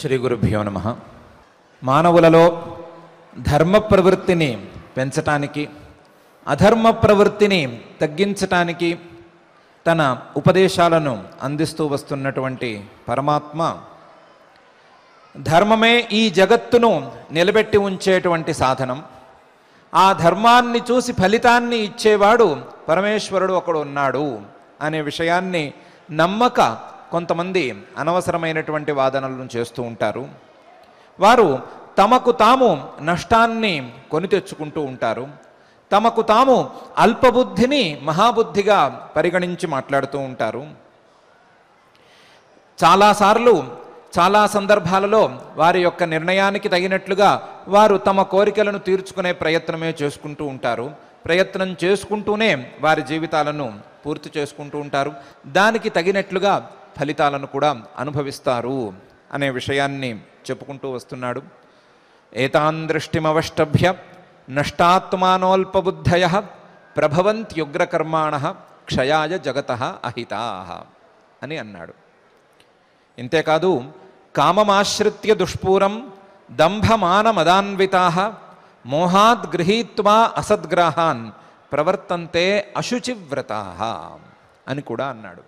శ్రీ గురుభ్యో నమ మానవులలో ధర్మ ప్రవృత్తిని పెంచటానికి అధర్మ ప్రవృత్తిని తగ్గించటానికి తన ఉపదేశాలను అందిస్తూ వస్తున్నటువంటి పరమాత్మ ధర్మమే ఈ జగత్తును నిలబెట్టి ఉంచేటువంటి సాధనం ఆ ధర్మాన్ని చూసి ఫలితాన్ని ఇచ్చేవాడు పరమేశ్వరుడు ఒకడు ఉన్నాడు అనే విషయాన్ని నమ్మక కొంతమంది అనవసరమైనటువంటి వాదనలను చేస్తూ ఉంటారు వారు తమకు తాము నష్టాన్ని కొని తెచ్చుకుంటూ ఉంటారు తమకు తాము అల్పబుద్ధిని మహాబుద్ధిగా పరిగణించి మాట్లాడుతూ ఉంటారు చాలాసార్లు చాలా సందర్భాలలో వారి యొక్క నిర్ణయానికి తగినట్లుగా వారు తమ కోరికలను తీర్చుకునే ప్రయత్నమే చేసుకుంటూ ఉంటారు ప్రయత్నం చేసుకుంటూనే వారి జీవితాలను పూర్తి చేసుకుంటూ ఉంటారు దానికి తగినట్లుగా ఫలితాలను కూడా అనుభవిస్తారు అనే విషయాన్ని చెప్పుకుంటూ వస్తున్నాడు ఏతాన్ దృష్టిమవష్టభ్య నష్టాత్మానోల్పబుద్ధయ ప్రభవంత్యుగ్రకర్మాణ క్షయాయ జగత అహితా అని అన్నాడు ఇంతేకాదు కామమాశ్రిత్య దుష్పూరం దంభమానమదాన్వితా మోహాద్ గృహీత్వా అసద్గ్రాహాన్ ప్రవర్తంతే అశుచివ్రతా అని కూడా అన్నాడు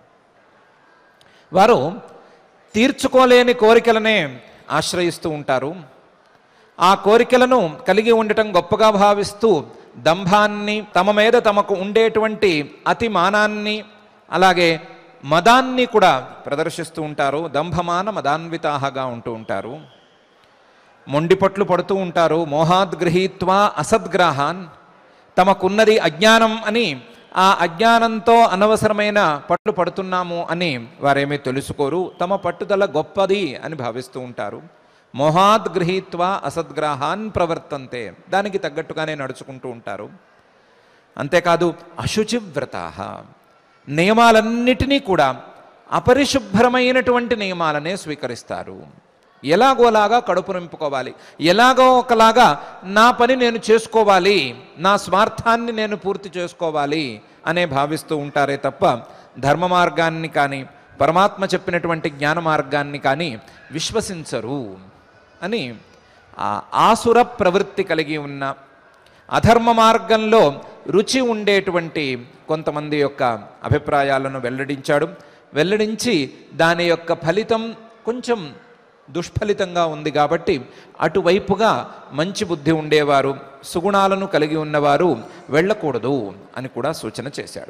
వారు తీర్చుకోలేని కోరికలనే ఆశ్రయిస్తూ ఉంటారు ఆ కోరికలను కలిగి ఉండటం గొప్పగా భావిస్తూ దంభాన్ని తమ మీద తమకు ఉండేటువంటి అతి మానాన్ని అలాగే మదాన్ని కూడా ప్రదర్శిస్తూ ఉంటారు దంభమాన మదాన్వితాహగా ఉంటూ ఉంటారు మొండిపట్లు పడుతూ ఉంటారు మోహాద్గృహీత్వా అసద్గ్రాహాన్ తమకున్నది అజ్ఞానం అని ఆ అజ్ఞానంతో అనవసరమైన పట్లు పడుతున్నాము అని వారేమీ తెలుసుకోరు తమ పట్టుదల గొప్పది అని భావిస్తూ ఉంటారు మోహాద్ గృహీత్వా అసద్గ్రాహాన్ ప్రవర్తంతే దానికి తగ్గట్టుగానే నడుచుకుంటూ ఉంటారు అంతేకాదు అశుచివ్రతా నియమాలన్నిటినీ కూడా అపరిశుభ్రమైనటువంటి నియమాలనే స్వీకరిస్తారు ఎలాగోలాగా కడుపు నింపుకోవాలి ఎలాగో ఒకలాగా నా పని నేను చేసుకోవాలి నా స్వార్థాన్ని నేను పూర్తి చేసుకోవాలి అనే భావిస్తూ ఉంటారే తప్ప ధర్మ మార్గాన్ని కానీ పరమాత్మ చెప్పినటువంటి జ్ఞాన మార్గాన్ని కానీ విశ్వసించరు అని ఆ ఆసుర ప్రవృత్తి కలిగి ఉన్న అధర్మ మార్గంలో రుచి ఉండేటువంటి కొంతమంది యొక్క అభిప్రాయాలను వెల్లడించాడు వెల్లడించి దాని యొక్క ఫలితం కొంచెం దుష్ఫలితంగా ఉంది కాబట్టి అటువైపుగా మంచి బుద్ధి ఉండేవారు సుగుణాలను కలిగి ఉన్నవారు వెళ్ళకూడదు అని కూడా సూచన చేశాడు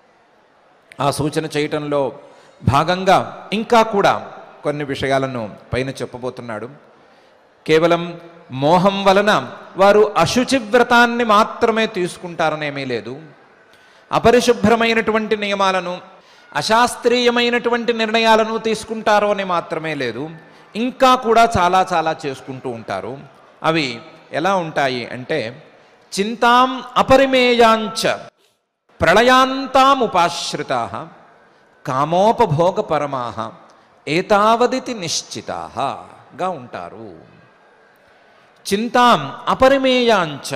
ఆ సూచన చేయటంలో భాగంగా ఇంకా కూడా కొన్ని విషయాలను పైన చెప్పబోతున్నాడు కేవలం మోహం వలన వారు అశుచి వ్రతాన్ని మాత్రమే తీసుకుంటారనేమీ లేదు అపరిశుభ్రమైనటువంటి నియమాలను అశాస్త్రీయమైనటువంటి నిర్ణయాలను తీసుకుంటారు అని మాత్రమే లేదు ఇంకా కూడా చాలా చాలా చేసుకుంటూ ఉంటారు అవి ఎలా ఉంటాయి అంటే చింతాం అపరిమేయాంచ ప్రళయాంతాముపాశ్రితా కామోపభోగ పరమాహ ఏతావదితి నిశ్చితాగా ఉంటారు చింతాం అపరిమేయాంచ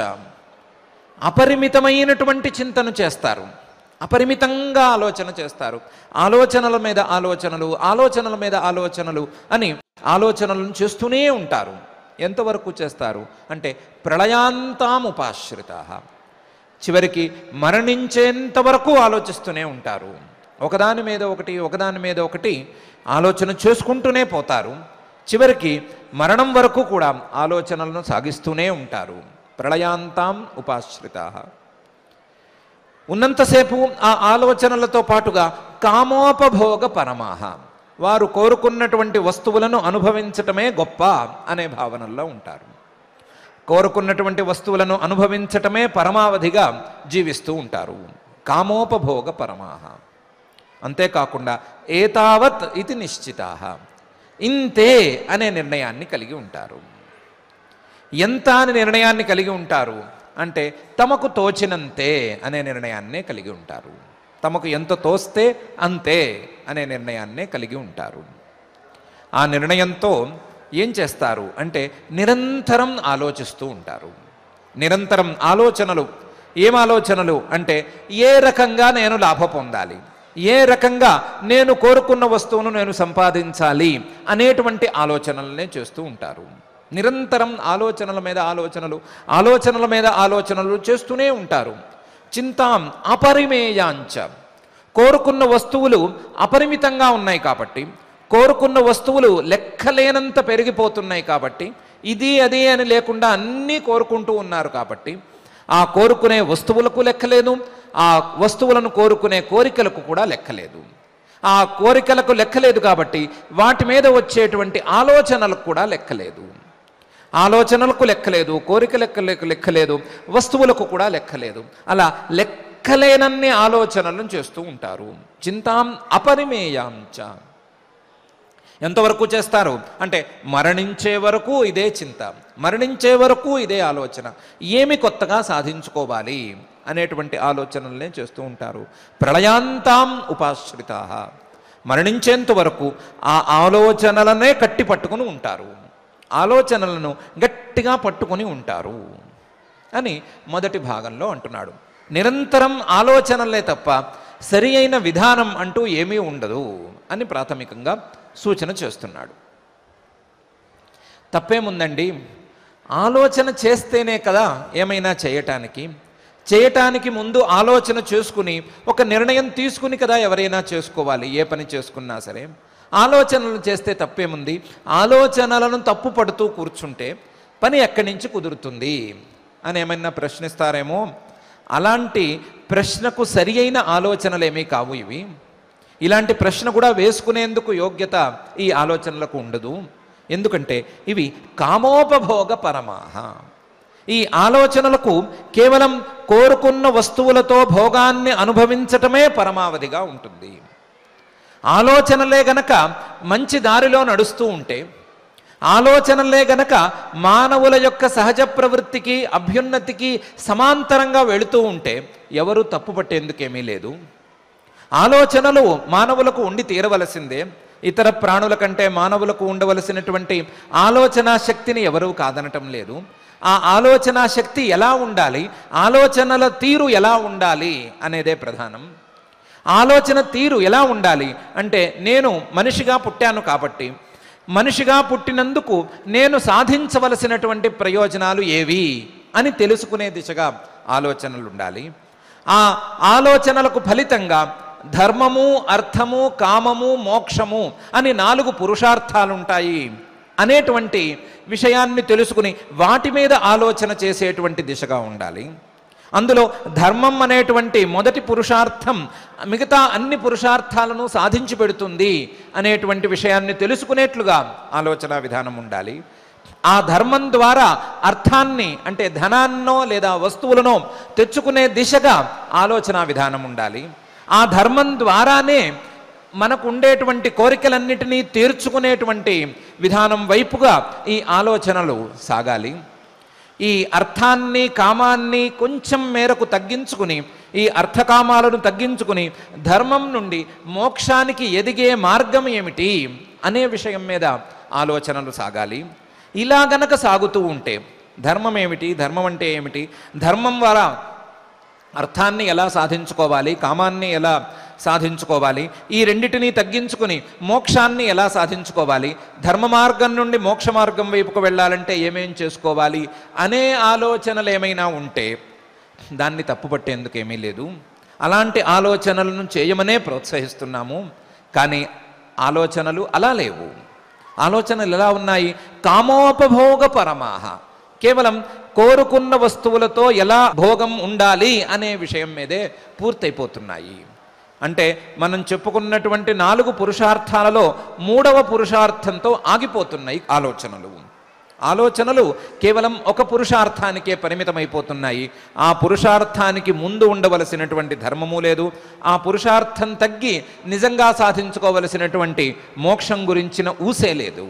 అపరిమితమైనటువంటి చింతను చేస్తారు అపరిమితంగా ఆలోచన చేస్తారు ఆలోచనల మీద ఆలోచనలు ఆలోచనల మీద ఆలోచనలు అని ఆలోచనలను చేస్తూనే ఉంటారు ఎంతవరకు చేస్తారు అంటే ప్రళయాంతాముపాశ్రిత చివరికి మరణించేంత వరకు ఆలోచిస్తూనే ఉంటారు ఒకదాని మీద ఒకటి ఒకదాని మీద ఒకటి ఆలోచన చేసుకుంటూనే పోతారు చివరికి మరణం వరకు కూడా ఆలోచనలను సాగిస్తూనే ఉంటారు ప్రళయాంతాం ఉపాశ్రిత ఉన్నంతసేపు ఆ ఆలోచనలతో పాటుగా కామోపభోగ పరమాహ వారు కోరుకున్నటువంటి వస్తువులను అనుభవించటమే గొప్ప అనే భావనల్లో ఉంటారు కోరుకున్నటువంటి వస్తువులను అనుభవించటమే పరమావధిగా జీవిస్తూ ఉంటారు కామోపభోగ పరమాహ అంతేకాకుండా ఏతావత్ ఇది నిశ్చితా ఇంతే అనే నిర్ణయాన్ని కలిగి ఉంటారు ఎంత అని నిర్ణయాన్ని కలిగి ఉంటారు అంటే తమకు తోచినంతే అనే నిర్ణయాన్నే కలిగి ఉంటారు తమకు ఎంత తోస్తే అంతే అనే నిర్ణయాన్నే కలిగి ఉంటారు ఆ నిర్ణయంతో ఏం చేస్తారు అంటే నిరంతరం ఆలోచిస్తూ ఉంటారు నిరంతరం ఆలోచనలు ఏం ఆలోచనలు అంటే ఏ రకంగా నేను లాభ పొందాలి ఏ రకంగా నేను కోరుకున్న వస్తువును నేను సంపాదించాలి అనేటువంటి ఆలోచనలనే చేస్తూ ఉంటారు నిరంతరం ఆలోచనల మీద ఆలోచనలు ఆలోచనల మీద ఆలోచనలు చేస్తూనే ఉంటారు చింతాం అపరిమేయాంచ కోరుకున్న వస్తువులు అపరిమితంగా ఉన్నాయి కాబట్టి కోరుకున్న వస్తువులు లెక్కలేనంత పెరిగిపోతున్నాయి కాబట్టి ఇది అది అని లేకుండా అన్నీ కోరుకుంటూ ఉన్నారు కాబట్టి ఆ కోరుకునే వస్తువులకు లెక్కలేదు ఆ వస్తువులను కోరుకునే కోరికలకు కూడా లెక్కలేదు ఆ కోరికలకు లెక్కలేదు కాబట్టి వాటి మీద వచ్చేటువంటి ఆలోచనలకు కూడా లెక్కలేదు ఆలోచనలకు లెక్కలేదు కోరికలకు లెక్క లెక్కలేదు వస్తువులకు కూడా లెక్కలేదు అలా లెక్కలేనన్ని ఆలోచనలను చేస్తూ ఉంటారు చింతాం అపరిమేయాంచ ఎంతవరకు చేస్తారు అంటే మరణించే వరకు ఇదే చింత మరణించే వరకు ఇదే ఆలోచన ఏమి కొత్తగా సాధించుకోవాలి అనేటువంటి ఆలోచనలనే చేస్తూ ఉంటారు ప్రళయాంతాం ఉపాశ్రిత మరణించేంత వరకు ఆ ఆలోచనలనే కట్టి పట్టుకుని ఉంటారు ఆలోచనలను గట్టిగా పట్టుకొని ఉంటారు అని మొదటి భాగంలో అంటున్నాడు నిరంతరం ఆలోచనలే తప్ప సరి అయిన విధానం అంటూ ఏమీ ఉండదు అని ప్రాథమికంగా సూచన చేస్తున్నాడు తప్పేముందండి ఆలోచన చేస్తేనే కదా ఏమైనా చేయటానికి చేయటానికి ముందు ఆలోచన చేసుకుని ఒక నిర్ణయం తీసుకుని కదా ఎవరైనా చేసుకోవాలి ఏ పని చేసుకున్నా సరే ఆలోచనలు చేస్తే తప్పేముంది ఆలోచనలను తప్పు పడుతూ కూర్చుంటే పని ఎక్కడి నుంచి కుదురుతుంది అని ఏమైనా ప్రశ్నిస్తారేమో అలాంటి ప్రశ్నకు సరి అయిన ఆలోచనలేమీ కావు ఇవి ఇలాంటి ప్రశ్న కూడా వేసుకునేందుకు యోగ్యత ఈ ఆలోచనలకు ఉండదు ఎందుకంటే ఇవి కామోపభోగ పరమాహ ఈ ఆలోచనలకు కేవలం కోరుకున్న వస్తువులతో భోగాన్ని అనుభవించటమే పరమావధిగా ఉంటుంది ఆలోచనలే గనక మంచి దారిలో నడుస్తూ ఉంటే ఆలోచనలే గనక మానవుల యొక్క సహజ ప్రవృత్తికి అభ్యున్నతికి సమాంతరంగా వెళుతూ ఉంటే ఎవరు తప్పు పట్టేందుకేమీ లేదు ఆలోచనలు మానవులకు ఉండి తీరవలసిందే ఇతర ప్రాణుల కంటే మానవులకు ఉండవలసినటువంటి ఆలోచనా శక్తిని ఎవరూ కాదనటం లేదు ఆ ఆలోచనా శక్తి ఎలా ఉండాలి ఆలోచనల తీరు ఎలా ఉండాలి అనేదే ప్రధానం ఆలోచన తీరు ఎలా ఉండాలి అంటే నేను మనిషిగా పుట్టాను కాబట్టి మనిషిగా పుట్టినందుకు నేను సాధించవలసినటువంటి ప్రయోజనాలు ఏవి అని తెలుసుకునే దిశగా ఆలోచనలు ఉండాలి ఆ ఆలోచనలకు ఫలితంగా ధర్మము అర్థము కామము మోక్షము అని నాలుగు పురుషార్థాలు ఉంటాయి అనేటువంటి విషయాన్ని తెలుసుకుని వాటి మీద ఆలోచన చేసేటువంటి దిశగా ఉండాలి అందులో ధర్మం అనేటువంటి మొదటి పురుషార్థం మిగతా అన్ని పురుషార్థాలను సాధించి పెడుతుంది అనేటువంటి విషయాన్ని తెలుసుకునేట్లుగా ఆలోచన విధానం ఉండాలి ఆ ధర్మం ద్వారా అర్థాన్ని అంటే ధనాన్నో లేదా వస్తువులనో తెచ్చుకునే దిశగా ఆలోచన విధానం ఉండాలి ఆ ధర్మం ద్వారానే మనకు ఉండేటువంటి కోరికలన్నిటినీ తీర్చుకునేటువంటి విధానం వైపుగా ఈ ఆలోచనలు సాగాలి ఈ అర్థాన్ని కామాన్ని కొంచెం మేరకు తగ్గించుకుని ఈ అర్థకామాలను తగ్గించుకుని ధర్మం నుండి మోక్షానికి ఎదిగే మార్గం ఏమిటి అనే విషయం మీద ఆలోచనలు సాగాలి ఇలా గనక సాగుతూ ఉంటే ధర్మం ఏమిటి ధర్మం అంటే ఏమిటి ధర్మం ద్వారా అర్థాన్ని ఎలా సాధించుకోవాలి కామాన్ని ఎలా సాధించుకోవాలి ఈ రెండిటిని తగ్గించుకుని మోక్షాన్ని ఎలా సాధించుకోవాలి ధర్మ మార్గం నుండి మోక్ష మార్గం వైపుకు వెళ్ళాలంటే ఏమేం చేసుకోవాలి అనే ఆలోచనలు ఏమైనా ఉంటే దాన్ని తప్పుపట్టేందుకు ఏమీ లేదు అలాంటి ఆలోచనలను చేయమనే ప్రోత్సహిస్తున్నాము కానీ ఆలోచనలు అలా లేవు ఆలోచనలు ఎలా ఉన్నాయి కామోపభోగ పరమాహ కేవలం కోరుకున్న వస్తువులతో ఎలా భోగం ఉండాలి అనే విషయం మీదే పూర్తయిపోతున్నాయి అంటే మనం చెప్పుకున్నటువంటి నాలుగు పురుషార్థాలలో మూడవ పురుషార్థంతో ఆగిపోతున్నాయి ఆలోచనలు ఆలోచనలు కేవలం ఒక పురుషార్థానికే పరిమితమైపోతున్నాయి ఆ పురుషార్థానికి ముందు ఉండవలసినటువంటి ధర్మము లేదు ఆ పురుషార్థం తగ్గి నిజంగా సాధించుకోవలసినటువంటి మోక్షం గురించిన ఊసే లేదు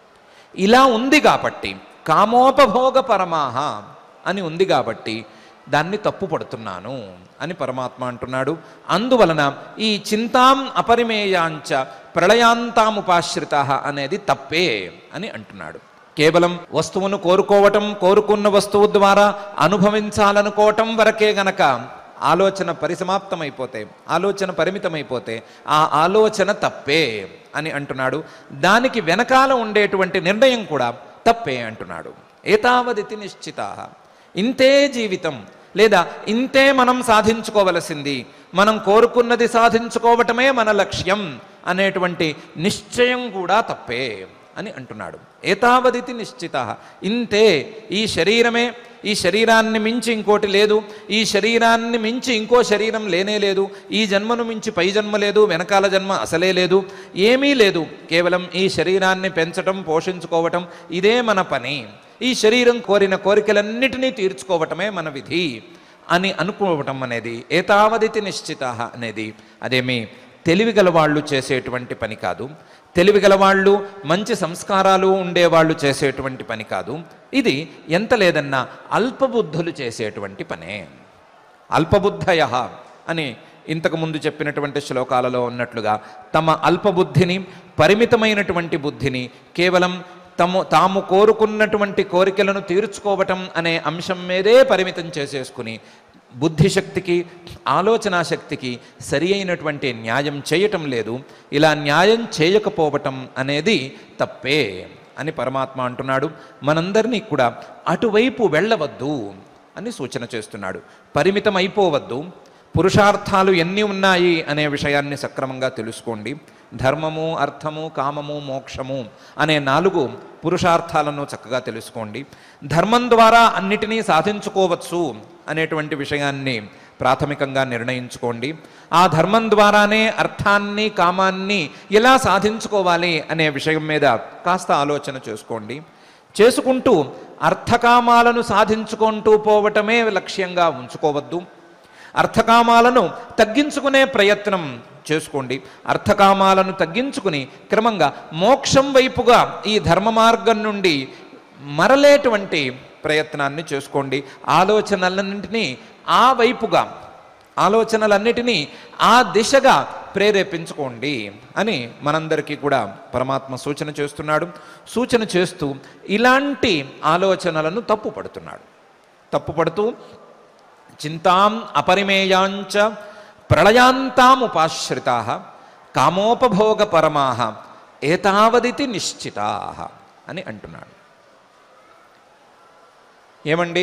ఇలా ఉంది కాబట్టి కామోపభోగ పరమాహ అని ఉంది కాబట్టి దాన్ని తప్పు పడుతున్నాను అని పరమాత్మ అంటున్నాడు అందువలన ఈ చింతాం అపరిమేయాంచ ప్రళయాంతాముపాశ్రిత అనేది తప్పే అని అంటున్నాడు కేవలం వస్తువును కోరుకోవటం కోరుకున్న వస్తువు ద్వారా అనుభవించాలనుకోవటం వరకే గనక ఆలోచన పరిసమాప్తమైపోతే ఆలోచన పరిమితమైపోతే ఆ ఆలోచన తప్పే అని అంటున్నాడు దానికి వెనకాల ఉండేటువంటి నిర్ణయం కూడా తప్పే అంటున్నాడు ఏతావదితి నిశ్చిత ఇంతే జీవితం లేదా ఇంతే మనం సాధించుకోవలసింది మనం కోరుకున్నది సాధించుకోవటమే మన లక్ష్యం అనేటువంటి నిశ్చయం కూడా తప్పే అని అంటున్నాడు ఏతావదితి నిశ్చిత ఇంతే ఈ శరీరమే ఈ శరీరాన్ని మించి ఇంకోటి లేదు ఈ శరీరాన్ని మించి ఇంకో శరీరం లేనే లేదు ఈ జన్మను మించి పై జన్మ లేదు వెనకాల జన్మ అసలే లేదు ఏమీ లేదు కేవలం ఈ శరీరాన్ని పెంచటం పోషించుకోవటం ఇదే మన పని ఈ శరీరం కోరిన కోరికలన్నిటినీ తీర్చుకోవటమే మన విధి అని అనుకోవటం అనేది ఏతావదితి నిశ్చిత అనేది అదేమి తెలివిగల వాళ్ళు చేసేటువంటి పని కాదు తెలివిగల వాళ్ళు మంచి సంస్కారాలు ఉండేవాళ్ళు చేసేటువంటి పని కాదు ఇది ఎంత లేదన్నా అల్పబుద్ధులు చేసేటువంటి పనే అల్పబుద్ధయ అని ఇంతకు ముందు చెప్పినటువంటి శ్లోకాలలో ఉన్నట్లుగా తమ అల్పబుద్ధిని పరిమితమైనటువంటి బుద్ధిని కేవలం తము తాము కోరుకున్నటువంటి కోరికలను తీర్చుకోవటం అనే అంశం మీదే పరిమితం చేసేసుకుని బుద్ధిశక్తికి ఆలోచనా శక్తికి సరి అయినటువంటి న్యాయం చేయటం లేదు ఇలా న్యాయం చేయకపోవటం అనేది తప్పే అని పరమాత్మ అంటున్నాడు మనందరినీ కూడా అటువైపు వెళ్ళవద్దు అని సూచన చేస్తున్నాడు పరిమితం అయిపోవద్దు పురుషార్థాలు ఎన్ని ఉన్నాయి అనే విషయాన్ని సక్రమంగా తెలుసుకోండి ధర్మము అర్థము కామము మోక్షము అనే నాలుగు పురుషార్థాలను చక్కగా తెలుసుకోండి ధర్మం ద్వారా అన్నిటినీ సాధించుకోవచ్చు అనేటువంటి విషయాన్ని ప్రాథమికంగా నిర్ణయించుకోండి ఆ ధర్మం ద్వారానే అర్థాన్ని కామాన్ని ఎలా సాధించుకోవాలి అనే విషయం మీద కాస్త ఆలోచన చేసుకోండి చేసుకుంటూ అర్థకామాలను సాధించుకుంటూ పోవటమే లక్ష్యంగా ఉంచుకోవద్దు అర్థకామాలను తగ్గించుకునే ప్రయత్నం చేసుకోండి అర్థకామాలను తగ్గించుకుని క్రమంగా మోక్షం వైపుగా ఈ ధర్మ మార్గం నుండి మరలేటువంటి ప్రయత్నాన్ని చేసుకోండి ఆలోచనలన్నింటినీ ఆ వైపుగా ఆలోచనలన్నిటినీ ఆ దిశగా ప్రేరేపించుకోండి అని మనందరికీ కూడా పరమాత్మ సూచన చేస్తున్నాడు సూచన చేస్తూ ఇలాంటి ఆలోచనలను తప్పుపడుతున్నాడు తప్పుపడుతూ చింతాం అపరిమేయాంచ ప్రళయాంతాముపాశ్రితా కామోపభోగ పరమా ఏతావదితి నిశ్చితా అని అంటున్నాడు ఏమండి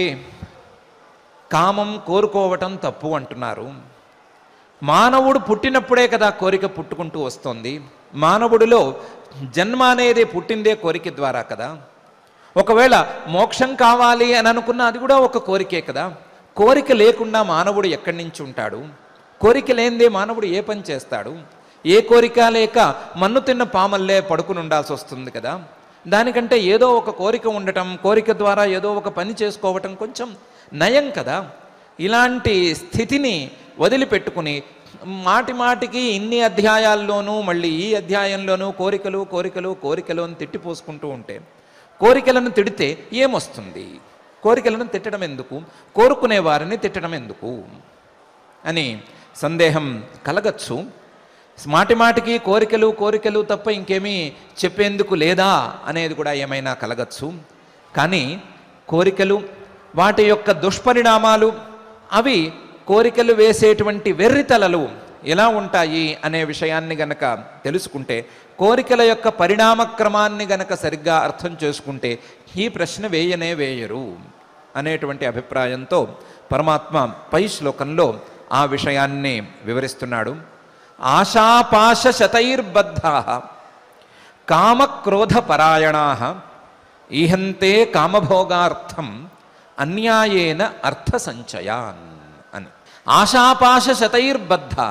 కామం కోరుకోవటం తప్పు అంటున్నారు మానవుడు పుట్టినప్పుడే కదా కోరిక పుట్టుకుంటూ వస్తుంది మానవుడిలో జన్మ అనేది పుట్టిందే కోరిక ద్వారా కదా ఒకవేళ మోక్షం కావాలి అని అనుకున్న అది కూడా ఒక కోరికే కదా కోరిక లేకుండా మానవుడు ఎక్కడి నుంచి ఉంటాడు కోరిక లేనిదే మానవుడు ఏ పని చేస్తాడు ఏ కోరిక లేక మన్ను తిన్న పామల్లే పడుకుని ఉండాల్సి వస్తుంది కదా దానికంటే ఏదో ఒక కోరిక ఉండటం కోరిక ద్వారా ఏదో ఒక పని చేసుకోవటం కొంచెం నయం కదా ఇలాంటి స్థితిని వదిలిపెట్టుకుని మాటి మాటికి ఇన్ని అధ్యాయాల్లోనూ మళ్ళీ ఈ అధ్యాయంలోనూ కోరికలు కోరికలు కోరికలు అని తిట్టిపోసుకుంటూ ఉంటే కోరికలను తిడితే ఏమొస్తుంది కోరికలను తిట్టడం ఎందుకు కోరుకునే వారిని తిట్టడం ఎందుకు అని సందేహం కలగచ్చు మాటి మాటికి కోరికలు కోరికలు తప్ప ఇంకేమీ చెప్పేందుకు లేదా అనేది కూడా ఏమైనా కలగచ్చు కానీ కోరికలు వాటి యొక్క దుష్పరిణామాలు అవి కోరికలు వేసేటువంటి వెర్రితలలు ఎలా ఉంటాయి అనే విషయాన్ని గనక తెలుసుకుంటే కోరికల యొక్క పరిణామక్రమాన్ని గనక సరిగ్గా అర్థం చేసుకుంటే ఈ ప్రశ్న వేయనే వేయరు అనేటువంటి అభిప్రాయంతో పరమాత్మ పై శ్లోకంలో ఆ విషయాన్ని వివరిస్తున్నాడు ఆశాపాశ శతైర్బద్ధా కామక్రోధపరాయణా ఈహంతే కామభోగార్థం అన్యాయేన అర్థ సంచయాన్ అని ఆశాపాశ శతైర్బద్ధా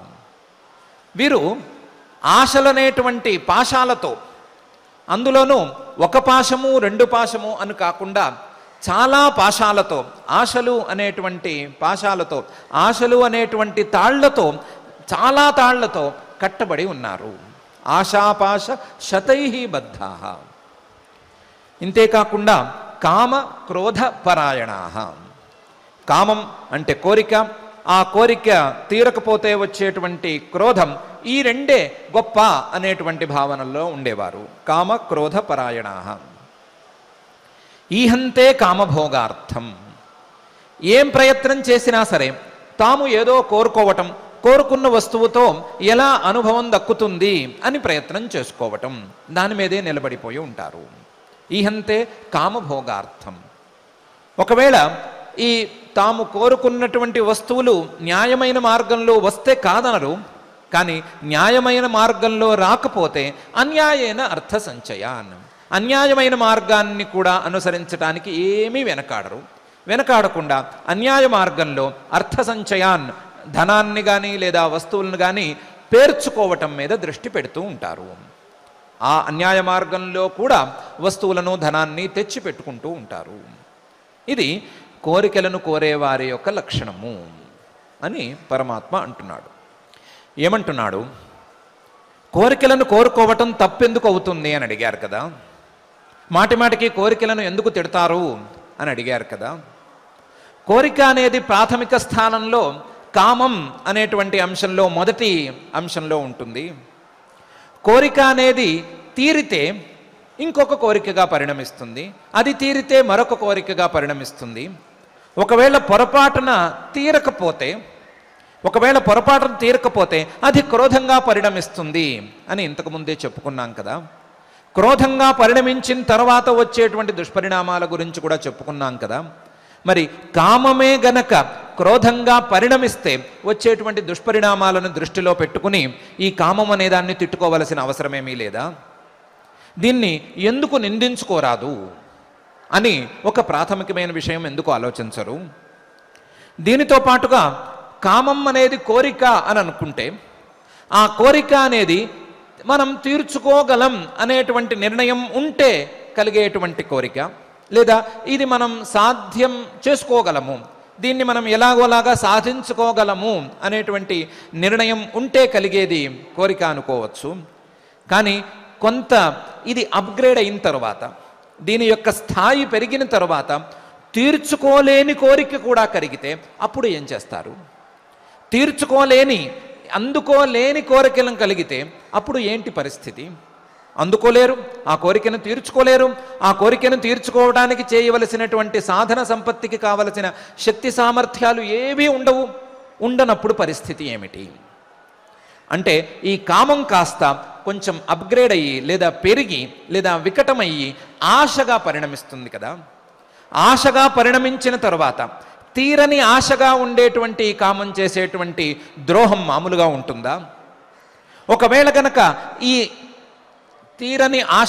వీరు ఆశలనేటువంటి పాశాలతో అందులోనూ ఒక పాశము రెండు పాశము అని కాకుండా చాలా పాశాలతో ఆశలు అనేటువంటి పాశాలతో ఆశలు అనేటువంటి తాళ్లతో చాలా తాళ్లతో కట్టబడి ఉన్నారు ఆశాపాశ శతై బద్ధా ఇంతేకాకుండా కామ క్రోధ పరాయణా కామం అంటే కోరిక ఆ కోరిక తీరకపోతే వచ్చేటువంటి క్రోధం ఈ రెండే గొప్ప అనేటువంటి భావనలో ఉండేవారు కామ క్రోధ పరాయణా ఈహంతే కామభోగార్థం ఏం ప్రయత్నం చేసినా సరే తాము ఏదో కోరుకోవటం కోరుకున్న వస్తువుతో ఎలా అనుభవం దక్కుతుంది అని ప్రయత్నం చేసుకోవటం దాని మీదే నిలబడిపోయి ఉంటారు ఈహంతే కామభోగార్థం ఒకవేళ ఈ తాము కోరుకున్నటువంటి వస్తువులు న్యాయమైన మార్గంలో వస్తే కాదనరు కానీ న్యాయమైన మార్గంలో రాకపోతే అన్యాయైన అర్థ సంచయాన్ అన్యాయమైన మార్గాన్ని కూడా అనుసరించడానికి ఏమీ వెనకాడరు వెనకాడకుండా అన్యాయ మార్గంలో అర్థ సంచయాన్ ధనాన్ని కానీ లేదా వస్తువులను కానీ పేర్చుకోవటం మీద దృష్టి పెడుతూ ఉంటారు ఆ అన్యాయ మార్గంలో కూడా వస్తువులను ధనాన్ని తెచ్చి పెట్టుకుంటూ ఉంటారు ఇది కోరికలను కోరేవారి యొక్క లక్షణము అని పరమాత్మ అంటున్నాడు ఏమంటున్నాడు కోరికలను కోరుకోవటం తప్పెందుకు అవుతుంది అని అడిగారు కదా మాటి మాటికి కోరికలను ఎందుకు తిడతారు అని అడిగారు కదా కోరిక అనేది ప్రాథమిక స్థానంలో కామం అనేటువంటి అంశంలో మొదటి అంశంలో ఉంటుంది కోరిక అనేది తీరితే ఇంకొక కోరికగా పరిణమిస్తుంది అది తీరితే మరొక కోరికగా పరిణమిస్తుంది ఒకవేళ పొరపాటున తీరకపోతే ఒకవేళ పొరపాటున తీరకపోతే అది క్రోధంగా పరిణమిస్తుంది అని ఇంతకుముందే చెప్పుకున్నాం కదా క్రోధంగా పరిణమించిన తర్వాత వచ్చేటువంటి దుష్పరిణామాల గురించి కూడా చెప్పుకున్నాం కదా మరి కామమే గనక క్రోధంగా పరిణమిస్తే వచ్చేటువంటి దుష్పరిణామాలను దృష్టిలో పెట్టుకుని ఈ కామం అనే దాన్ని తిట్టుకోవలసిన అవసరమేమీ లేదా దీన్ని ఎందుకు నిందించుకోరాదు అని ఒక ప్రాథమికమైన విషయం ఎందుకు ఆలోచించరు దీనితో పాటుగా కామం అనేది కోరిక అని అనుకుంటే ఆ కోరిక అనేది మనం తీర్చుకోగలం అనేటువంటి నిర్ణయం ఉంటే కలిగేటువంటి కోరిక లేదా ఇది మనం సాధ్యం చేసుకోగలము దీన్ని మనం ఎలాగోలాగా సాధించుకోగలము అనేటువంటి నిర్ణయం ఉంటే కలిగేది కోరిక అనుకోవచ్చు కానీ కొంత ఇది అప్గ్రేడ్ అయిన తర్వాత దీని యొక్క స్థాయి పెరిగిన తర్వాత తీర్చుకోలేని కోరిక కూడా కరిగితే అప్పుడు ఏం చేస్తారు తీర్చుకోలేని అందుకోలేని కోరికలను కలిగితే అప్పుడు ఏంటి పరిస్థితి అందుకోలేరు ఆ కోరికను తీర్చుకోలేరు ఆ కోరికను తీర్చుకోవడానికి చేయవలసినటువంటి సాధన సంపత్తికి కావలసిన శక్తి సామర్థ్యాలు ఏవీ ఉండవు ఉండనప్పుడు పరిస్థితి ఏమిటి అంటే ఈ కామం కాస్త కొంచెం అప్గ్రేడ్ అయ్యి లేదా పెరిగి లేదా వికటమయ్యి ఆశగా పరిణమిస్తుంది కదా ఆశగా పరిణమించిన తర్వాత తీరని ఆశగా ఉండేటువంటి ఈ కామం చేసేటువంటి ద్రోహం మామూలుగా ఉంటుందా ఒకవేళ గనక ఈ తీరని ఆశ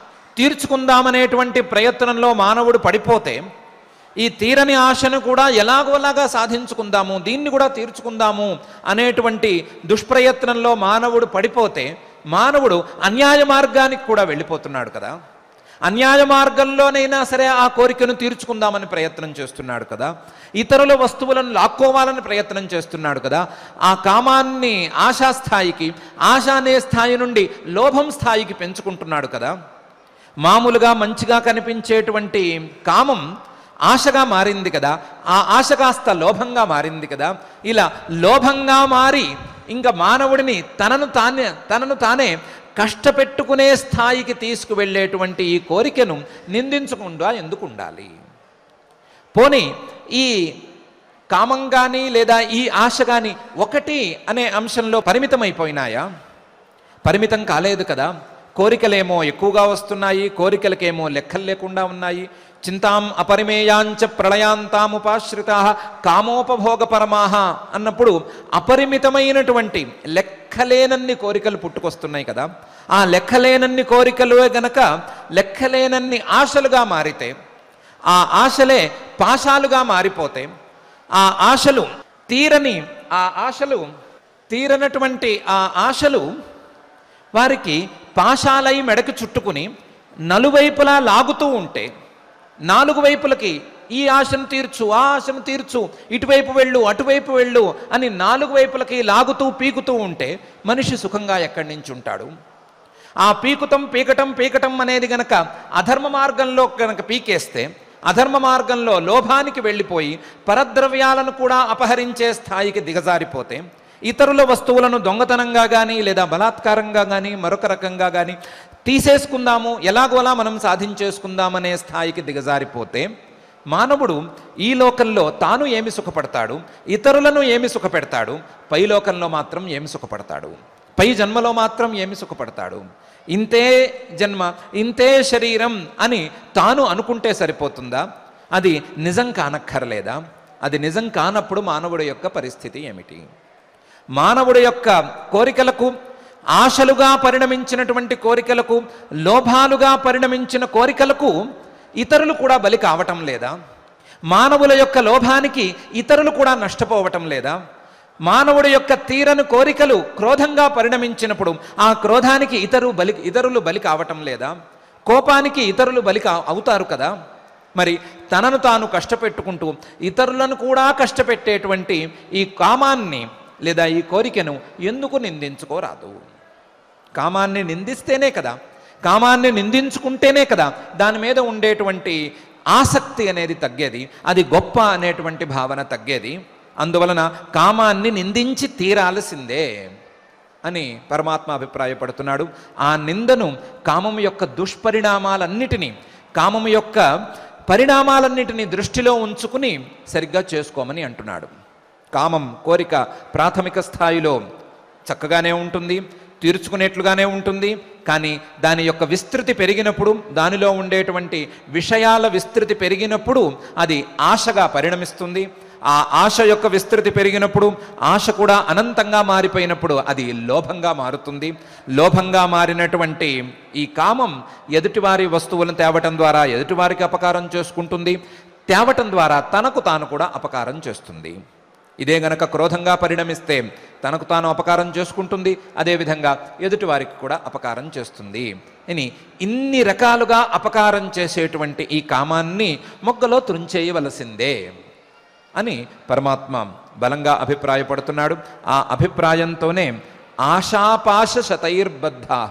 తీర్చుకుందామనేటువంటి ప్రయత్నంలో మానవుడు పడిపోతే ఈ తీరని ఆశను కూడా ఎలాగోలాగా సాధించుకుందాము దీన్ని కూడా తీర్చుకుందాము అనేటువంటి దుష్ప్రయత్నంలో మానవుడు పడిపోతే మానవుడు అన్యాయ మార్గానికి కూడా వెళ్ళిపోతున్నాడు కదా అన్యాయ మార్గంలోనైనా సరే ఆ కోరికను తీర్చుకుందామని ప్రయత్నం చేస్తున్నాడు కదా ఇతరుల వస్తువులను లాక్కోవాలని ప్రయత్నం చేస్తున్నాడు కదా ఆ కామాన్ని ఆశా స్థాయికి ఆశ అనే స్థాయి నుండి లోభం స్థాయికి పెంచుకుంటున్నాడు కదా మామూలుగా మంచిగా కనిపించేటువంటి కామం ఆశగా మారింది కదా ఆ ఆశ కాస్త లోభంగా మారింది కదా ఇలా లోభంగా మారి ఇంకా మానవుడిని తనను తానే తనను తానే కష్టపెట్టుకునే స్థాయికి తీసుకువెళ్ళేటువంటి ఈ కోరికను నిందించకుండా ఎందుకు ఉండాలి పోనీ ఈ కామం కానీ లేదా ఈ ఆశ కానీ ఒకటి అనే అంశంలో పరిమితమైపోయినాయా పరిమితం కాలేదు కదా కోరికలేమో ఎక్కువగా వస్తున్నాయి కోరికలకేమో లెక్కలు లేకుండా ఉన్నాయి చింతాం అపరిమేయాంచ ప్రళయాంతాముపాశ్రిత కామోపభోగ పరమాహ అన్నప్పుడు అపరిమితమైనటువంటి లెక్కలేనన్ని కోరికలు పుట్టుకొస్తున్నాయి కదా ఆ లెక్కలేనన్ని కోరికలు గనక లెక్కలేనన్ని ఆశలుగా మారితే ఆ ఆశలే పాశాలుగా మారిపోతే ఆ ఆశలు తీరని ఆ ఆశలు తీరనటువంటి ఆ ఆశలు వారికి పాశాలై మెడకు చుట్టుకుని నలువైపులా లాగుతూ ఉంటే నాలుగు వైపులకి ఈ ఆశను తీర్చు ఆ ఆశను తీర్చు ఇటువైపు వెళ్ళు అటువైపు వెళ్ళు అని నాలుగు వైపులకి లాగుతూ పీకుతూ ఉంటే మనిషి సుఖంగా ఎక్కడి నుంచి ఉంటాడు ఆ పీకుతం పీకటం పీకటం అనేది గనక అధర్మ మార్గంలో గనక పీకేస్తే అధర్మ మార్గంలో లోభానికి వెళ్ళిపోయి పరద్రవ్యాలను కూడా అపహరించే స్థాయికి దిగజారిపోతే ఇతరుల వస్తువులను దొంగతనంగా కానీ లేదా బలాత్కారంగా కానీ మరొక రకంగా కానీ తీసేసుకుందాము ఎలాగోలా మనం సాధించేసుకుందామనే స్థాయికి దిగజారిపోతే మానవుడు ఈ లోకంలో తాను ఏమి సుఖపడతాడు ఇతరులను ఏమి సుఖపెడతాడు పై లోకంలో మాత్రం ఏమి సుఖపడతాడు పై జన్మలో మాత్రం ఏమి సుఖపడతాడు ఇంతే జన్మ ఇంతే శరీరం అని తాను అనుకుంటే సరిపోతుందా అది నిజం కానక్కర్లేదా అది నిజం కానప్పుడు మానవుడి యొక్క పరిస్థితి ఏమిటి మానవుడి యొక్క కోరికలకు ఆశలుగా పరిణమించినటువంటి కోరికలకు లోభాలుగా పరిణమించిన కోరికలకు ఇతరులు కూడా బలి కావటం లేదా మానవుల యొక్క లోభానికి ఇతరులు కూడా నష్టపోవటం లేదా మానవుడి యొక్క తీరను కోరికలు క్రోధంగా పరిణమించినప్పుడు ఆ క్రోధానికి ఇతరు బలి ఇతరులు బలి కావటం లేదా కోపానికి ఇతరులు బలి కా అవుతారు కదా మరి తనను తాను కష్టపెట్టుకుంటూ ఇతరులను కూడా కష్టపెట్టేటువంటి ఈ కామాన్ని లేదా ఈ కోరికను ఎందుకు నిందించుకోరాదు కామాన్ని నిందిస్తేనే కదా కామాన్ని నిందించుకుంటేనే కదా దాని మీద ఉండేటువంటి ఆసక్తి అనేది తగ్గేది అది గొప్ప అనేటువంటి భావన తగ్గేది అందువలన కామాన్ని నిందించి తీరాల్సిందే అని పరమాత్మ అభిప్రాయపడుతున్నాడు ఆ నిందను కామం యొక్క దుష్పరిణామాలన్నిటినీ కామం యొక్క పరిణామాలన్నిటినీ దృష్టిలో ఉంచుకుని సరిగ్గా చేసుకోమని అంటున్నాడు కామం కోరిక ప్రాథమిక స్థాయిలో చక్కగానే ఉంటుంది తీర్చుకునేట్లుగానే ఉంటుంది కానీ దాని యొక్క విస్తృతి పెరిగినప్పుడు దానిలో ఉండేటువంటి విషయాల విస్తృతి పెరిగినప్పుడు అది ఆశగా పరిణమిస్తుంది ఆ ఆశ యొక్క విస్తృతి పెరిగినప్పుడు ఆశ కూడా అనంతంగా మారిపోయినప్పుడు అది లోభంగా మారుతుంది లోభంగా మారినటువంటి ఈ కామం ఎదుటివారి వస్తువులను తేవటం ద్వారా ఎదుటివారికి అపకారం చేసుకుంటుంది తేవటం ద్వారా తనకు తాను కూడా అపకారం చేస్తుంది ఇదే గనక క్రోధంగా పరిణమిస్తే తనకు తాను అపకారం చేసుకుంటుంది అదేవిధంగా ఎదుటివారికి కూడా అపకారం చేస్తుంది అని ఇన్ని రకాలుగా అపకారం చేసేటువంటి ఈ కామాన్ని మొగ్గలో త్రుంచేయవలసిందే అని పరమాత్మ బలంగా అభిప్రాయపడుతున్నాడు ఆ అభిప్రాయంతోనే ఆశాపాశ శతైర్బద్ధా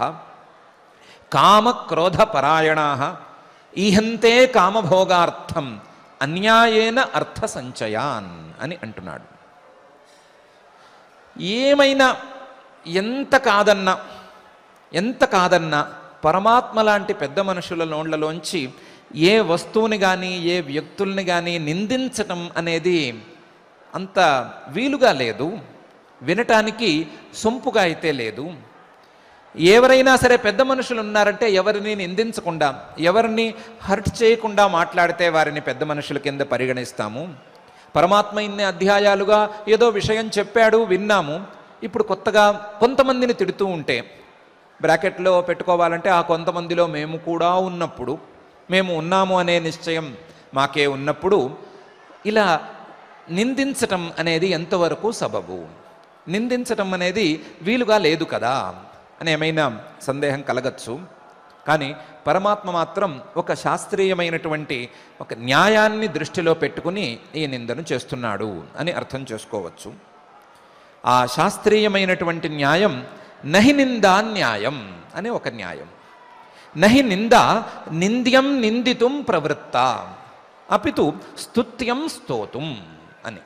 కామ క్రోధ పరాయణా ఈహంతే కామభోగార్థం అన్యాయేన అర్థ సంచయాన్ అని అంటున్నాడు ఏమైనా ఎంత కాదన్నా ఎంత కాదన్నా పరమాత్మ లాంటి పెద్ద మనుషుల నోళ్లలోంచి ఏ వస్తువుని కానీ ఏ వ్యక్తుల్ని కానీ నిందించటం అనేది అంత వీలుగా లేదు వినటానికి సొంపుగా అయితే లేదు ఎవరైనా సరే పెద్ద మనుషులు ఉన్నారంటే ఎవరిని నిందించకుండా ఎవరిని హర్ట్ చేయకుండా మాట్లాడితే వారిని పెద్ద మనుషుల కింద పరిగణిస్తాము పరమాత్మ ఇన్ని అధ్యాయాలుగా ఏదో విషయం చెప్పాడు విన్నాము ఇప్పుడు కొత్తగా కొంతమందిని తిడుతూ ఉంటే బ్రాకెట్లో పెట్టుకోవాలంటే ఆ కొంతమందిలో మేము కూడా ఉన్నప్పుడు మేము ఉన్నాము అనే నిశ్చయం మాకే ఉన్నప్పుడు ఇలా నిందించటం అనేది ఎంతవరకు సబబు నిందించటం అనేది వీలుగా లేదు కదా అని ఏమైనా సందేహం కలగచ్చు కానీ పరమాత్మ మాత్రం ఒక శాస్త్రీయమైనటువంటి ఒక న్యాయాన్ని దృష్టిలో పెట్టుకుని ఈ నిందను చేస్తున్నాడు అని అర్థం చేసుకోవచ్చు ఆ శాస్త్రీయమైనటువంటి న్యాయం నహి నిందా న్యాయం అనే ఒక న్యాయం నహి నింద నింద్యం నిందితుం ప్రవృత్త అపితు స్తుత్యం స్తోతుం అని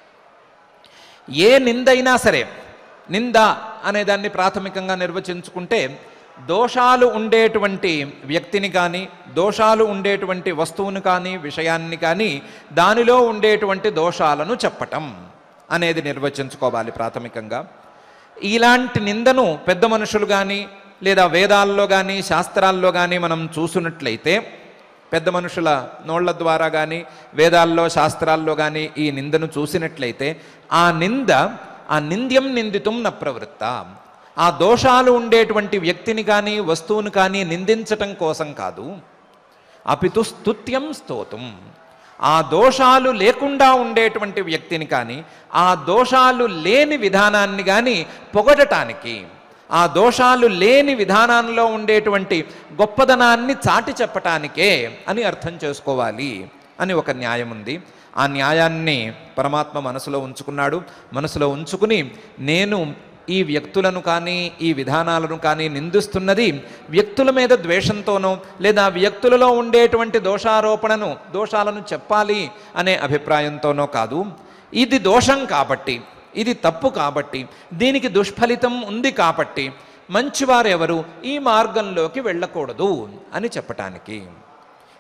ఏ నిందైనా సరే నింద అనే దాన్ని ప్రాథమికంగా నిర్వచించుకుంటే దోషాలు ఉండేటువంటి వ్యక్తిని కానీ దోషాలు ఉండేటువంటి వస్తువును కానీ విషయాన్ని కానీ దానిలో ఉండేటువంటి దోషాలను చెప్పటం అనేది నిర్వచించుకోవాలి ప్రాథమికంగా ఇలాంటి నిందను పెద్ద మనుషులు కానీ లేదా వేదాల్లో కానీ శాస్త్రాల్లో కానీ మనం చూసినట్లయితే పెద్ద మనుషుల నోళ్ల ద్వారా కానీ వేదాల్లో శాస్త్రాల్లో కానీ ఈ నిందను చూసినట్లయితే ఆ నింద ఆ నింద్యం నిందితం న ప్రవృత్త ఆ దోషాలు ఉండేటువంటి వ్యక్తిని కానీ వస్తువును కానీ నిందించటం కోసం కాదు అపితు స్తుత్యం స్తోతం ఆ దోషాలు లేకుండా ఉండేటువంటి వ్యక్తిని కానీ ఆ దోషాలు లేని విధానాన్ని కానీ పొగడటానికి ఆ దోషాలు లేని విధానంలో ఉండేటువంటి గొప్పదనాన్ని చాటి చెప్పటానికే అని అర్థం చేసుకోవాలి అని ఒక న్యాయం ఉంది ఆ న్యాయాన్ని పరమాత్మ మనసులో ఉంచుకున్నాడు మనసులో ఉంచుకుని నేను ఈ వ్యక్తులను కానీ ఈ విధానాలను కానీ నిందిస్తున్నది వ్యక్తుల మీద ద్వేషంతోనో లేదా వ్యక్తులలో ఉండేటువంటి దోషారోపణను దోషాలను చెప్పాలి అనే అభిప్రాయంతోనో కాదు ఇది దోషం కాబట్టి ఇది తప్పు కాబట్టి దీనికి దుష్ఫలితం ఉంది కాబట్టి మంచివారెవరు ఈ మార్గంలోకి వెళ్ళకూడదు అని చెప్పటానికి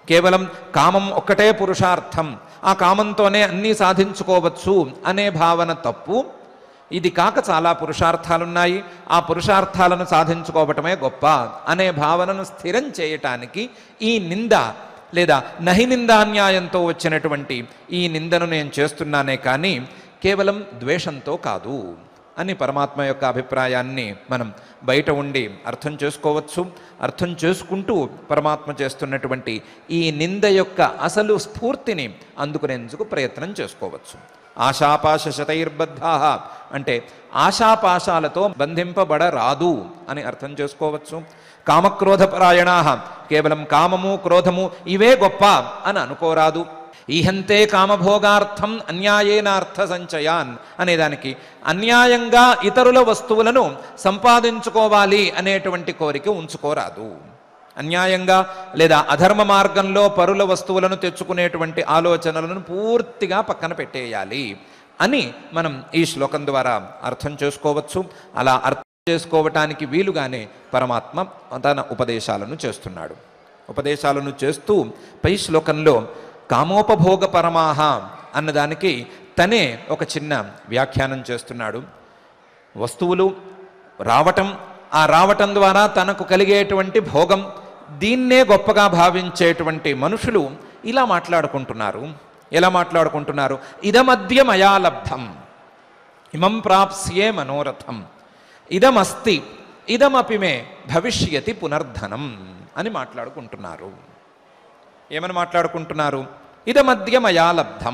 కేవలం కామం ఒక్కటే పురుషార్థం ఆ కామంతోనే అన్నీ సాధించుకోవచ్చు అనే భావన తప్పు ఇది కాక చాలా పురుషార్థాలున్నాయి ఆ పురుషార్థాలను సాధించుకోవటమే గొప్ప అనే భావనను స్థిరం చేయటానికి ఈ నింద లేదా నహి నిందాన్యాయంతో వచ్చినటువంటి ఈ నిందను నేను చేస్తున్నానే కానీ కేవలం ద్వేషంతో కాదు అని పరమాత్మ యొక్క అభిప్రాయాన్ని మనం బయట ఉండి అర్థం చేసుకోవచ్చు అర్థం చేసుకుంటూ పరమాత్మ చేస్తున్నటువంటి ఈ నింద యొక్క అసలు స్ఫూర్తిని అందుకునేందుకు ప్రయత్నం చేసుకోవచ్చు ఆశాపాశ శతైర్బద్ధా అంటే ఆశాపాశాలతో బంధింపబడరాదు అని అర్థం చేసుకోవచ్చు కామక్రోధపరాయణా కేవలం కామము క్రోధము ఇవే గొప్ప అని అనుకోరాదు ఈహంతే కామభోగార్థం అన్యాయేనార్థ సంచయాన్ అనేదానికి అన్యాయంగా ఇతరుల వస్తువులను సంపాదించుకోవాలి అనేటువంటి కోరిక ఉంచుకోరాదు అన్యాయంగా లేదా అధర్మ మార్గంలో పరుల వస్తువులను తెచ్చుకునేటువంటి ఆలోచనలను పూర్తిగా పక్కన పెట్టేయాలి అని మనం ఈ శ్లోకం ద్వారా అర్థం చేసుకోవచ్చు అలా అర్థం చేసుకోవటానికి వీలుగానే పరమాత్మ తన ఉపదేశాలను చేస్తున్నాడు ఉపదేశాలను చేస్తూ పై శ్లోకంలో కామోపభోగ పరమాహ అన్నదానికి తనే ఒక చిన్న వ్యాఖ్యానం చేస్తున్నాడు వస్తువులు రావటం ఆ రావటం ద్వారా తనకు కలిగేటువంటి భోగం దీన్నే గొప్పగా భావించేటువంటి మనుషులు ఇలా మాట్లాడుకుంటున్నారు ఎలా మాట్లాడుకుంటున్నారు ఇదమద్య మయా లబ్ధం ఇమం ప్రాప్స్యే మనోరథం ఇదమస్తి ఇదమపి మే భవిష్యతి పునర్ధనం అని మాట్లాడుకుంటున్నారు ఏమని మాట్లాడుకుంటున్నారు ఇదమద్య మయా లబ్ధం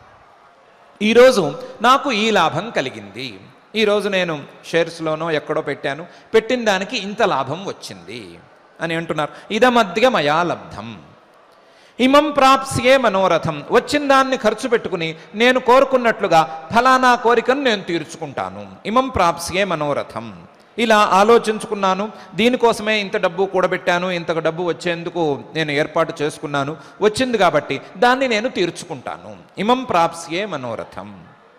ఈరోజు నాకు ఈ లాభం కలిగింది ఈరోజు నేను షేర్స్లోనో ఎక్కడో పెట్టాను పెట్టిన దానికి ఇంత లాభం వచ్చింది అని అంటున్నారు ఇదమద్య మయా లబ్ధం ఇమం ప్రాప్స్యే మనోరథం వచ్చిన దాన్ని ఖర్చు పెట్టుకుని నేను కోరుకున్నట్లుగా ఫలానా కోరికను నేను తీర్చుకుంటాను ఇమం ప్రాప్స్యే మనోరథం ఇలా ఆలోచించుకున్నాను దీనికోసమే ఇంత డబ్బు కూడబెట్టాను ఇంత డబ్బు వచ్చేందుకు నేను ఏర్పాటు చేసుకున్నాను వచ్చింది కాబట్టి దాన్ని నేను తీర్చుకుంటాను ఇమం ప్రాప్స్యే మనోరథం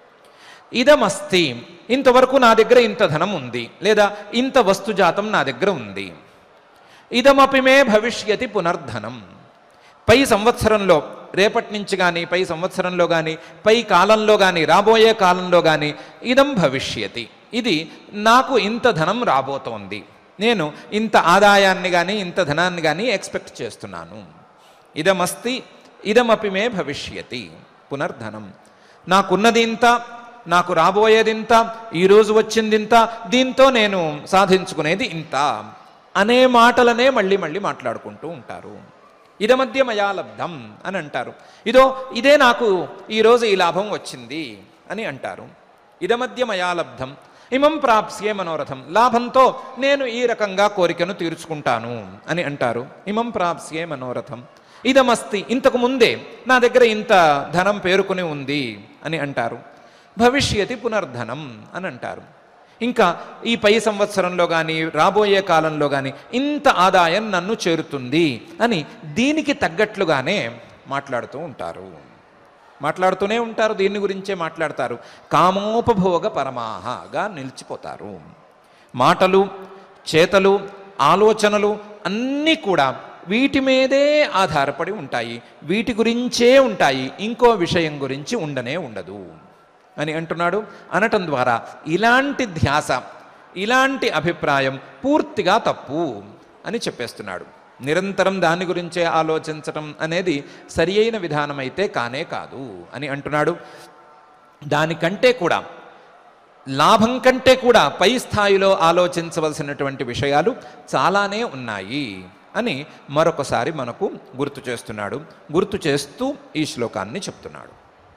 ఇదమస్తి ఇంతవరకు నా దగ్గర ఇంత ధనం ఉంది లేదా ఇంత వస్తుజాతం నా దగ్గర ఉంది ఇదమపి మే భవిష్యతి పునర్ధనం పై సంవత్సరంలో రేపటి నుంచి కానీ పై సంవత్సరంలో కానీ పై కాలంలో కానీ రాబోయే కాలంలో కానీ ఇదం భవిష్యతి ఇది నాకు ఇంత ధనం రాబోతోంది నేను ఇంత ఆదాయాన్ని కానీ ఇంత ధనాన్ని కానీ ఎక్స్పెక్ట్ చేస్తున్నాను ఇదమస్తి ఇదమపి మే భవిష్యతి పునర్ధనం నాకున్నది ఇంత నాకు రాబోయేది ఇంత ఈరోజు వచ్చింది ఇంత దీంతో నేను సాధించుకునేది ఇంత అనే మాటలనే మళ్ళీ మళ్ళీ మాట్లాడుకుంటూ ఉంటారు ఇదమధ్య మయా లబ్ధం అని అంటారు ఇదో ఇదే నాకు ఈరోజు ఈ లాభం వచ్చింది అని అంటారు ఇదమధ్య మయా లబ్ధం ఇమం ప్రాప్స్యే మనోరథం లాభంతో నేను ఈ రకంగా కోరికను తీర్చుకుంటాను అని అంటారు ఇమం ప్రాప్స్యే మనోరథం ఇదమస్తి ఇంతకు ముందే నా దగ్గర ఇంత ధనం పేరుకుని ఉంది అని అంటారు భవిష్యతి పునర్ధనం అని అంటారు ఇంకా ఈ పై సంవత్సరంలో కానీ రాబోయే కాలంలో కానీ ఇంత ఆదాయం నన్ను చేరుతుంది అని దీనికి తగ్గట్లుగానే మాట్లాడుతూ ఉంటారు మాట్లాడుతూనే ఉంటారు దీని గురించే మాట్లాడతారు కామోపభోగ పరమాహగా నిలిచిపోతారు మాటలు చేతలు ఆలోచనలు అన్నీ కూడా వీటి మీదే ఆధారపడి ఉంటాయి వీటి గురించే ఉంటాయి ఇంకో విషయం గురించి ఉండనే ఉండదు అని అంటున్నాడు అనటం ద్వారా ఇలాంటి ధ్యాస ఇలాంటి అభిప్రాయం పూర్తిగా తప్పు అని చెప్పేస్తున్నాడు నిరంతరం దాని గురించే ఆలోచించటం అనేది సరి అయిన విధానమైతే కానే కాదు అని అంటున్నాడు దానికంటే కూడా లాభం కంటే కూడా పై స్థాయిలో ఆలోచించవలసినటువంటి విషయాలు చాలానే ఉన్నాయి అని మరొకసారి మనకు గుర్తు చేస్తున్నాడు గుర్తు చేస్తూ ఈ శ్లోకాన్ని చెప్తున్నాడు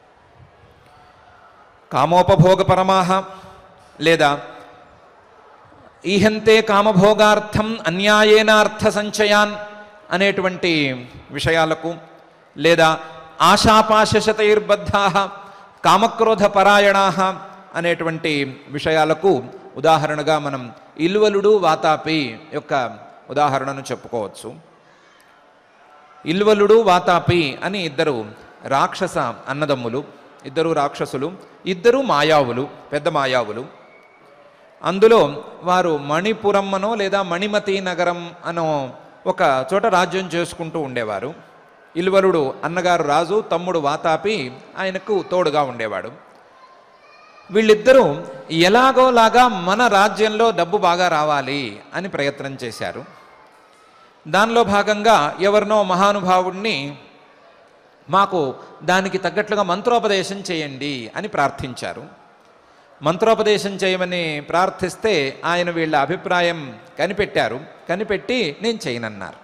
కామోపభోగ పరమాహ లేదా ఈహంతే కామభోగార్థం అన్యాయేనార్థ సంచయాన్ అనేటువంటి విషయాలకు లేదా ఆశాపాశతైర్బద్ధా కామక్రోధ పరాయణా అనేటువంటి విషయాలకు ఉదాహరణగా మనం ఇల్వలుడు వాతాపి యొక్క ఉదాహరణను చెప్పుకోవచ్చు ఇల్వలుడు వాతాపి అని ఇద్దరు రాక్షస అన్నదమ్ములు ఇద్దరు రాక్షసులు ఇద్దరు మాయావులు పెద్ద మాయావులు అందులో వారు మణిపురమ్మనో లేదా మణిమతి నగరం అనో ఒక చోట రాజ్యం చేసుకుంటూ ఉండేవారు ఇల్వలుడు అన్నగారు రాజు తమ్ముడు వాతాపి ఆయనకు తోడుగా ఉండేవాడు వీళ్ళిద్దరూ ఎలాగోలాగా మన రాజ్యంలో డబ్బు బాగా రావాలి అని ప్రయత్నం చేశారు దానిలో భాగంగా ఎవరినో మహానుభావుడిని మాకు దానికి తగ్గట్లుగా మంత్రోపదేశం చేయండి అని ప్రార్థించారు మంత్రోపదేశం చేయమని ప్రార్థిస్తే ఆయన వీళ్ళ అభిప్రాయం కనిపెట్టారు కనిపెట్టి నేను చేయనన్నారు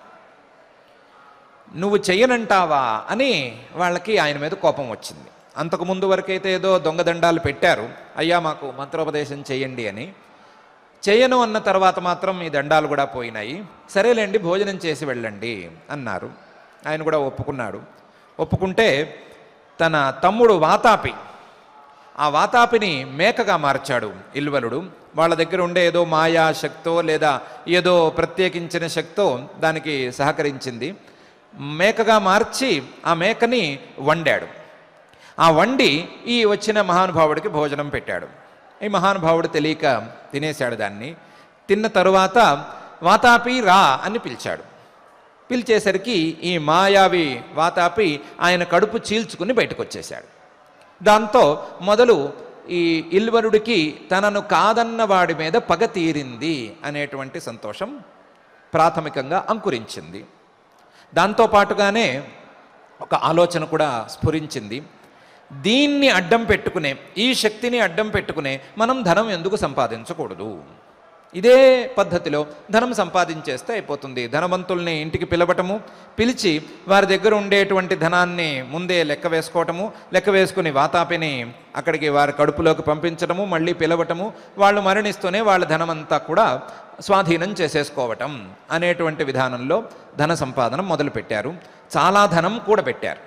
నువ్వు చెయ్యనంటావా అని వాళ్ళకి ఆయన మీద కోపం వచ్చింది అంతకు ముందు వరకైతే ఏదో దొంగదండాలు పెట్టారు అయ్యా మాకు మంత్రోపదేశం చేయండి అని చేయను అన్న తర్వాత మాత్రం ఈ దండాలు కూడా పోయినాయి సరేలేండి భోజనం చేసి వెళ్ళండి అన్నారు ఆయన కూడా ఒప్పుకున్నాడు ఒప్పుకుంటే తన తమ్ముడు వాతాపి ఆ వాతాపిని మేకగా మార్చాడు ఇల్వలుడు వాళ్ళ దగ్గర ఉండే ఏదో మాయా శక్తో లేదా ఏదో ప్రత్యేకించిన శక్తో దానికి సహకరించింది మేకగా మార్చి ఆ మేకని వండాడు ఆ వండి ఈ వచ్చిన మహానుభావుడికి భోజనం పెట్టాడు ఈ మహానుభావుడు తెలియక తినేశాడు దాన్ని తిన్న తరువాత వాతాపి రా అని పిలిచాడు పిలిచేసరికి ఈ మాయావి వాతాపి ఆయన కడుపు చీల్చుకుని బయటకు వచ్చేశాడు దాంతో మొదలు ఈ ఇల్వరుడికి తనను కాదన్న వాడి మీద పగ తీరింది అనేటువంటి సంతోషం ప్రాథమికంగా అంకురించింది దాంతో పాటుగానే ఒక ఆలోచన కూడా స్ఫురించింది దీన్ని అడ్డం పెట్టుకునే ఈ శక్తిని అడ్డం పెట్టుకునే మనం ధనం ఎందుకు సంపాదించకూడదు ఇదే పద్ధతిలో ధనం సంపాదించేస్తే అయిపోతుంది ధనవంతుల్ని ఇంటికి పిలవటము పిలిచి వారి దగ్గర ఉండేటువంటి ధనాన్ని ముందే లెక్క వేసుకోవటము లెక్క వేసుకుని వాతాపిని అక్కడికి వారి కడుపులోకి పంపించడము మళ్ళీ పిలవటము వాళ్ళు మరణిస్తూనే వాళ్ళ ధనమంతా కూడా స్వాధీనం చేసేసుకోవటం అనేటువంటి విధానంలో ధన సంపాదన మొదలుపెట్టారు చాలా ధనం కూడా పెట్టారు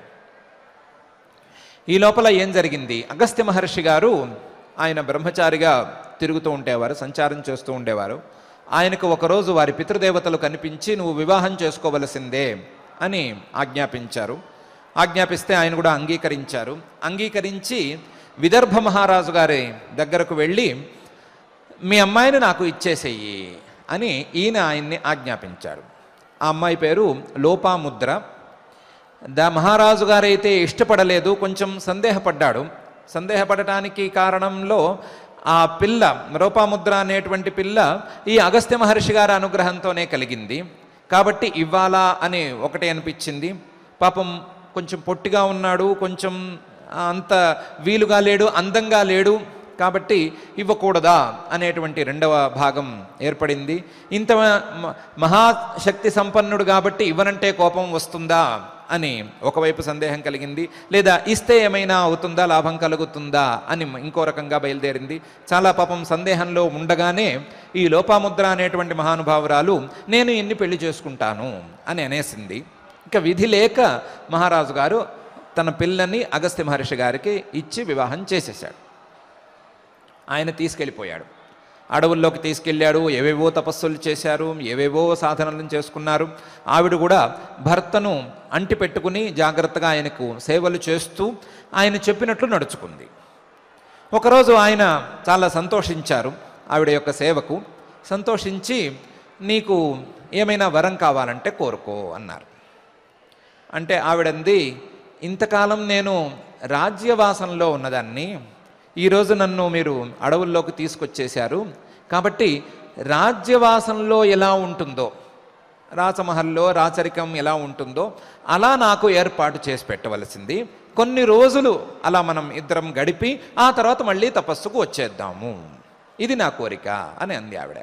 ఈ లోపల ఏం జరిగింది అగస్త్య మహర్షి గారు ఆయన బ్రహ్మచారిగా తిరుగుతూ ఉండేవారు సంచారం చేస్తూ ఉండేవారు ఆయనకు ఒకరోజు వారి పితృదేవతలు కనిపించి నువ్వు వివాహం చేసుకోవలసిందే అని ఆజ్ఞాపించారు ఆజ్ఞాపిస్తే ఆయన కూడా అంగీకరించారు అంగీకరించి విదర్భ మహారాజు గారి దగ్గరకు వెళ్ళి మీ అమ్మాయిని నాకు ఇచ్చేసేయి అని ఈయన ఆయన్ని ఆజ్ఞాపించాడు ఆ అమ్మాయి పేరు లోపాముద్ర దా మహారాజు గారైతే ఇష్టపడలేదు కొంచెం సందేహపడ్డాడు సందేహపడటానికి కారణంలో ఆ పిల్ల రూపాముద్ర అనేటువంటి పిల్ల ఈ అగస్త్య మహర్షి గారి అనుగ్రహంతోనే కలిగింది కాబట్టి ఇవ్వాలా అని ఒకటే అనిపించింది పాపం కొంచెం పొట్టిగా ఉన్నాడు కొంచెం అంత వీలుగా లేడు అందంగా లేడు కాబట్టి ఇవ్వకూడదా అనేటువంటి రెండవ భాగం ఏర్పడింది ఇంత మ- మహాశక్తి సంపన్నుడు కాబట్టి ఇవ్వనంటే కోపం వస్తుందా అని ఒకవైపు సందేహం కలిగింది లేదా ఇస్తే ఏమైనా అవుతుందా లాభం కలుగుతుందా అని ఇంకో రకంగా బయలుదేరింది చాలా పాపం సందేహంలో ఉండగానే ఈ లోపాముద్ర అనేటువంటి మహానుభావురాలు నేను ఇన్ని పెళ్లి చేసుకుంటాను అని అనేసింది ఇక విధి లేక మహారాజు గారు తన పిల్లని అగస్త్య మహర్షి గారికి ఇచ్చి వివాహం చేసేశాడు ఆయన తీసుకెళ్ళిపోయాడు అడవుల్లోకి తీసుకెళ్ళాడు ఏవేవో తపస్సులు చేశారు ఏవేవో సాధనలను చేసుకున్నారు ఆవిడ కూడా భర్తను అంటి పెట్టుకుని జాగ్రత్తగా ఆయనకు సేవలు చేస్తూ ఆయన చెప్పినట్లు నడుచుకుంది ఒకరోజు ఆయన చాలా సంతోషించారు ఆవిడ యొక్క సేవకు సంతోషించి నీకు ఏమైనా వరం కావాలంటే కోరుకో అన్నారు అంటే ఆవిడంది ఇంతకాలం నేను రాజ్యవాసంలో ఉన్నదాన్ని ఈరోజు నన్ను మీరు అడవుల్లోకి తీసుకొచ్చేశారు కాబట్టి రాజ్యవాసంలో ఎలా ఉంటుందో రాచమహల్లో రాచరికం ఎలా ఉంటుందో అలా నాకు ఏర్పాటు చేసి పెట్టవలసింది కొన్ని రోజులు అలా మనం ఇద్దరం గడిపి ఆ తర్వాత మళ్ళీ తపస్సుకు వచ్చేద్దాము ఇది నా కోరిక అని అంది ఆవిడ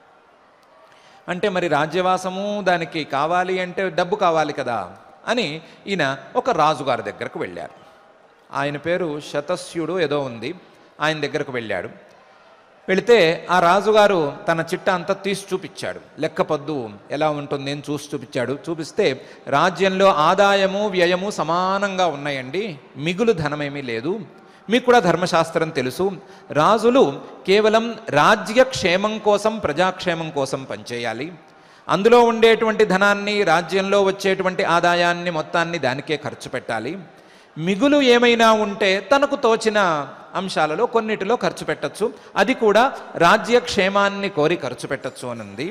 అంటే మరి రాజ్యవాసము దానికి కావాలి అంటే డబ్బు కావాలి కదా అని ఈయన ఒక రాజుగారి దగ్గరకు వెళ్ళారు ఆయన పేరు శతస్యుడు ఏదో ఉంది ఆయన దగ్గరకు వెళ్ళాడు వెళితే ఆ రాజుగారు తన చిట్ట అంతా తీసి చూపించాడు లెక్క పద్దు ఎలా ఉంటుంది అని చూసి చూపించాడు చూపిస్తే రాజ్యంలో ఆదాయము వ్యయము సమానంగా ఉన్నాయండి మిగులు ధనమేమీ లేదు మీకు కూడా ధర్మశాస్త్రం తెలుసు రాజులు కేవలం రాజ్య క్షేమం కోసం ప్రజాక్షేమం కోసం పనిచేయాలి అందులో ఉండేటువంటి ధనాన్ని రాజ్యంలో వచ్చేటువంటి ఆదాయాన్ని మొత్తాన్ని దానికే ఖర్చు పెట్టాలి మిగులు ఏమైనా ఉంటే తనకు తోచిన అంశాలలో కొన్నిటిలో ఖర్చు పెట్టచ్చు అది కూడా రాజ్య క్షేమాన్ని కోరి ఖర్చు పెట్టచ్చు అనంది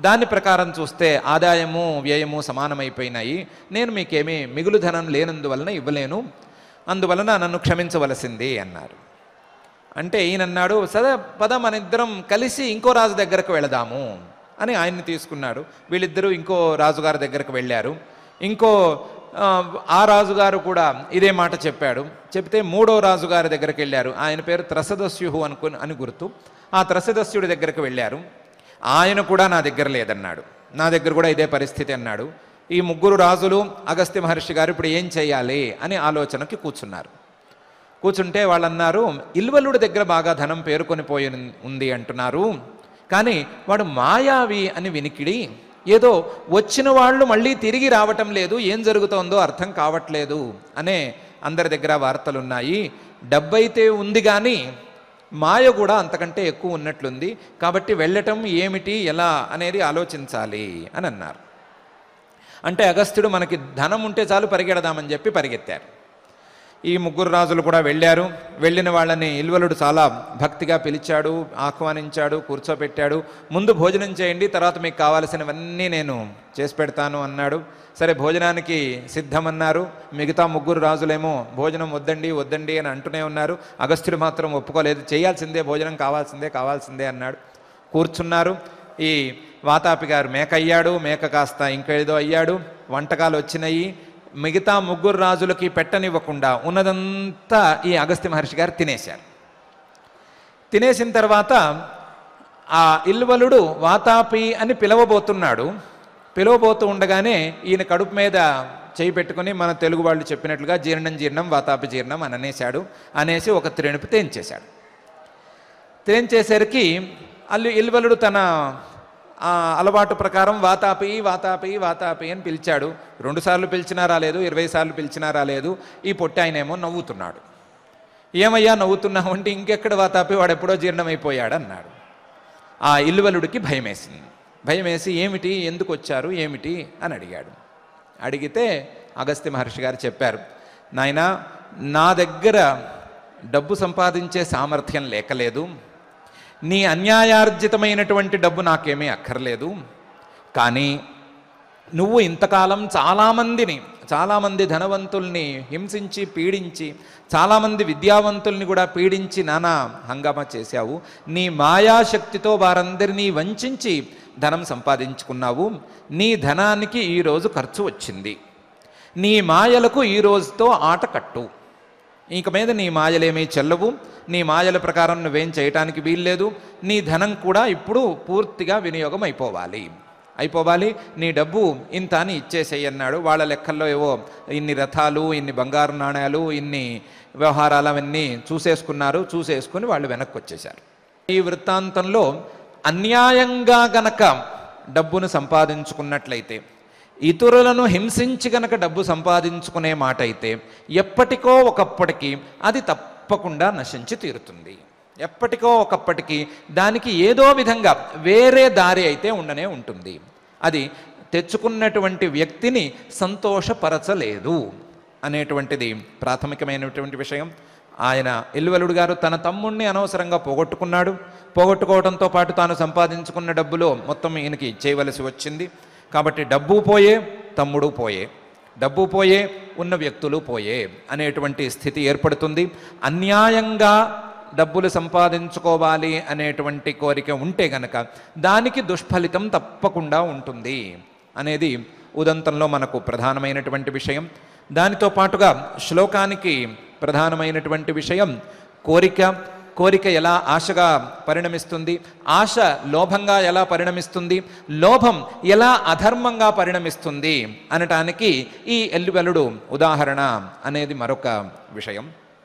దాని ప్రకారం చూస్తే ఆదాయము వ్యయము సమానమైపోయినాయి నేను మీకేమీ మిగులు ధనం లేనందువలన ఇవ్వలేను అందువలన నన్ను క్షమించవలసింది అన్నారు అంటే ఈయన అన్నాడు సరే పద మన ఇద్దరం కలిసి ఇంకో రాజు దగ్గరకు వెళదాము అని ఆయన్ని తీసుకున్నాడు వీళ్ళిద్దరూ ఇంకో రాజుగారి దగ్గరకు వెళ్ళారు ఇంకో ఆ, ఆ రాజుగారు కూడా ఇదే మాట చెప్పాడు చెప్తే మూడో రాజుగారి దగ్గరికి వెళ్ళారు ఆయన పేరు త్రసదస్యుహు అనుకు అని గుర్తు ఆ త్రసదస్యుడి దగ్గరకు వెళ్ళారు ఆయన కూడా నా దగ్గర లేదన్నాడు నా దగ్గర కూడా ఇదే పరిస్థితి అన్నాడు ఈ ముగ్గురు రాజులు అగస్త్య మహర్షి గారు ఇప్పుడు ఏం చేయాలి అని ఆలోచనకి కూర్చున్నారు కూర్చుంటే వాళ్ళు అన్నారు ఇల్వలుడి దగ్గర బాగా ధనం పేరుకొని పోయి ఉంది అంటున్నారు కానీ వాడు మాయావి అని వినికిడి ఏదో వచ్చిన వాళ్ళు మళ్ళీ తిరిగి రావటం లేదు ఏం జరుగుతోందో అర్థం కావట్లేదు అనే అందరి దగ్గర వార్తలు ఉన్నాయి డబ్బైతే ఉంది కానీ మాయ కూడా అంతకంటే ఎక్కువ ఉన్నట్లుంది కాబట్టి వెళ్ళటం ఏమిటి ఎలా అనేది ఆలోచించాలి అని అన్నారు అంటే అగస్త్యుడు మనకి ధనం ఉంటే చాలు పరిగెడదామని చెప్పి పరిగెత్తారు ఈ ముగ్గురు రాజులు కూడా వెళ్ళారు వెళ్ళిన వాళ్ళని ఇల్వలుడు చాలా భక్తిగా పిలిచాడు ఆహ్వానించాడు కూర్చోపెట్టాడు ముందు భోజనం చేయండి తర్వాత మీకు కావాల్సినవన్నీ నేను చేసి పెడతాను అన్నాడు సరే భోజనానికి సిద్ధమన్నారు మిగతా ముగ్గురు రాజులేమో భోజనం వద్దండి వద్దండి అని అంటూనే ఉన్నారు అగస్త్యుడు మాత్రం ఒప్పుకోలేదు చేయాల్సిందే భోజనం కావాల్సిందే కావాల్సిందే అన్నాడు కూర్చున్నారు ఈ వాతాపి గారు మేక అయ్యాడు మేక కాస్త ఇంకేదో అయ్యాడు వంటకాలు వచ్చినాయి మిగతా ముగ్గురు రాజులకి పెట్టనివ్వకుండా ఉన్నదంతా ఈ అగస్త్య మహర్షి గారు తినేశారు తినేసిన తర్వాత ఆ ఇల్వలుడు వాతాపి అని పిలవబోతున్నాడు పిలవబోతూ ఉండగానే ఈయన కడుపు మీద చేయి పెట్టుకుని మన తెలుగు వాళ్ళు చెప్పినట్లుగా జీర్ణం జీర్ణం వాతాపి జీర్ణం అని అనేశాడు అనేసి ఒక త్రేణుపు తేంచేశాడు తేంచేసరికి అల్లు ఇల్వలుడు తన ఆ, అలవాటు ప్రకారం వాతాపి వాతాపి వాతాపి అని పిలిచాడు రెండుసార్లు పిలిచినా రాలేదు ఇరవై సార్లు పిలిచినా రాలేదు ఈ పొట్టి ఆయనేమో నవ్వుతున్నాడు ఏమయ్యా నవ్వుతున్నావు అంటే ఇంకెక్కడ వాతాపి వాడు ఎప్పుడో జీర్ణమైపోయాడు అన్నాడు ఆ ఇల్వలుడికి భయమేసింది భయమేసి ఏమిటి ఎందుకు వచ్చారు ఏమిటి అని అడిగాడు అడిగితే అగస్త్య మహర్షి గారు చెప్పారు నాయనా నా దగ్గర డబ్బు సంపాదించే సామర్థ్యం లేకలేదు నీ అన్యాయార్జితమైనటువంటి డబ్బు నాకేమీ అక్కర్లేదు కానీ నువ్వు ఇంతకాలం చాలామందిని చాలామంది ధనవంతుల్ని హింసించి పీడించి చాలామంది విద్యావంతుల్ని కూడా పీడించి నానా హంగామా చేశావు నీ మాయాశక్తితో వారందరినీ వంచించి ధనం సంపాదించుకున్నావు నీ ధనానికి ఈరోజు ఖర్చు వచ్చింది నీ మాయలకు ఈ రోజుతో ఆట కట్టు ఇంక మీద నీ మాయలేమీ చెల్లవు నీ మాయల ప్రకారం నువ్వేం చేయటానికి వీల్లేదు నీ ధనం కూడా ఇప్పుడు పూర్తిగా వినియోగం అయిపోవాలి అయిపోవాలి నీ డబ్బు ఇంత అని ఇచ్చేసేయి అన్నాడు వాళ్ళ లెక్కల్లో ఏవో ఇన్ని రథాలు ఇన్ని బంగారు నాణ్యాలు ఇన్ని వ్యవహారాలు అవన్నీ చూసేసుకున్నారు చూసేసుకుని వాళ్ళు వెనక్కి వచ్చేశారు ఈ వృత్తాంతంలో అన్యాయంగా గనక డబ్బును సంపాదించుకున్నట్లయితే ఇతరులను హింసించి గనక డబ్బు సంపాదించుకునే మాట అయితే ఎప్పటికో ఒకప్పటికి అది తప్పకుండా నశించి తీరుతుంది ఎప్పటికో ఒకప్పటికి దానికి ఏదో విధంగా వేరే దారి అయితే ఉండనే ఉంటుంది అది తెచ్చుకున్నటువంటి వ్యక్తిని సంతోషపరచలేదు అనేటువంటిది ప్రాథమికమైనటువంటి విషయం ఆయన ఇల్వలుడు గారు తన తమ్ముణ్ణి అనవసరంగా పోగొట్టుకున్నాడు పోగొట్టుకోవడంతో పాటు తాను సంపాదించుకున్న డబ్బులో మొత్తం ఈయనకి చేయవలసి వచ్చింది కాబట్టి డబ్బు పోయే తమ్ముడు పోయే డబ్బు పోయే ఉన్న వ్యక్తులు పోయే అనేటువంటి స్థితి ఏర్పడుతుంది అన్యాయంగా డబ్బులు సంపాదించుకోవాలి అనేటువంటి కోరిక ఉంటే గనక దానికి దుష్ఫలితం తప్పకుండా ఉంటుంది అనేది ఉదంతంలో మనకు ప్రధానమైనటువంటి విషయం దానితో పాటుగా శ్లోకానికి ప్రధానమైనటువంటి విషయం కోరిక కోరిక ఎలా ఆశగా పరిణమిస్తుంది ఆశ లోభంగా ఎలా పరిణమిస్తుంది లోభం ఎలా అధర్మంగా పరిణమిస్తుంది అనటానికి ఈ ఎల్లువెలుడు ఉదాహరణ అనేది మరొక విషయం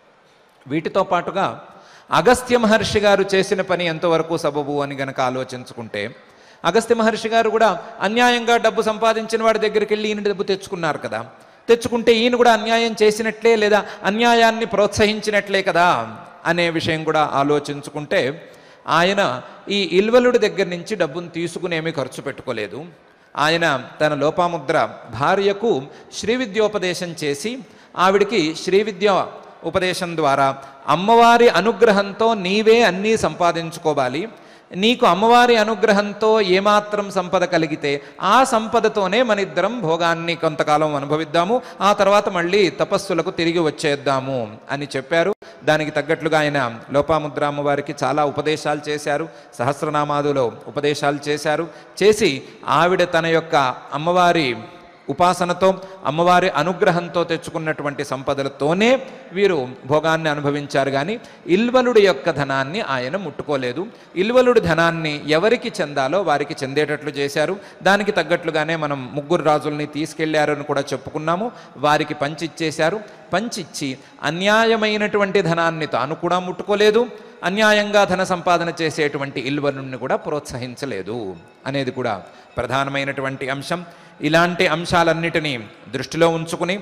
వీటితో పాటుగా అగస్త్య మహర్షి గారు చేసిన పని ఎంతవరకు సబబు అని గనక ఆలోచించుకుంటే అగస్త్య మహర్షి గారు కూడా అన్యాయంగా డబ్బు సంపాదించిన వాడి దగ్గరికి వెళ్ళి ఈయన డబ్బు తెచ్చుకున్నారు కదా తెచ్చుకుంటే ఈయన కూడా అన్యాయం చేసినట్లే లేదా అన్యాయాన్ని ప్రోత్సహించినట్లే కదా అనే విషయం కూడా ఆలోచించుకుంటే ఆయన ఈ ఇల్వలుడి దగ్గర నుంచి డబ్బును తీసుకునేమీ ఖర్చు పెట్టుకోలేదు ఆయన తన లోపాముద్ర భార్యకు శ్రీ విద్యోపదేశం చేసి ఆవిడికి శ్రీ విద్య ఉపదేశం ద్వారా అమ్మవారి అనుగ్రహంతో నీవే అన్నీ సంపాదించుకోవాలి నీకు అమ్మవారి అనుగ్రహంతో ఏమాత్రం సంపద కలిగితే ఆ సంపదతోనే మన ఇద్దరం భోగాన్ని కొంతకాలం అనుభవిద్దాము ఆ తర్వాత మళ్ళీ తపస్సులకు తిరిగి వచ్చేద్దాము అని చెప్పారు దానికి తగ్గట్లుగా ఆయన లోపాముద్ర అమ్మవారికి చాలా ఉపదేశాలు చేశారు సహస్రనామాదులో ఉపదేశాలు చేశారు చేసి ఆవిడ తన యొక్క అమ్మవారి ఉపాసనతో అమ్మవారి అనుగ్రహంతో తెచ్చుకున్నటువంటి సంపదలతోనే వీరు భోగాన్ని అనుభవించారు కానీ ఇల్వలుడి యొక్క ధనాన్ని ఆయన ముట్టుకోలేదు ఇల్వలుడి ధనాన్ని ఎవరికి చెందాలో వారికి చెందేటట్లు చేశారు దానికి తగ్గట్లుగానే మనం ముగ్గురు రాజుల్ని తీసుకెళ్లారు అని కూడా చెప్పుకున్నాము వారికి పంచిచ్చేశారు పంచిచ్చి అన్యాయమైనటువంటి ధనాన్ని తాను కూడా ముట్టుకోలేదు అన్యాయంగా ధన సంపాదన చేసేటువంటి ఇల్వలుణ్ణి కూడా ప్రోత్సహించలేదు అనేది కూడా ప్రధానమైనటువంటి అంశం ఇలాంటి అంశాలన్నిటినీ దృష్టిలో ఉంచుకుని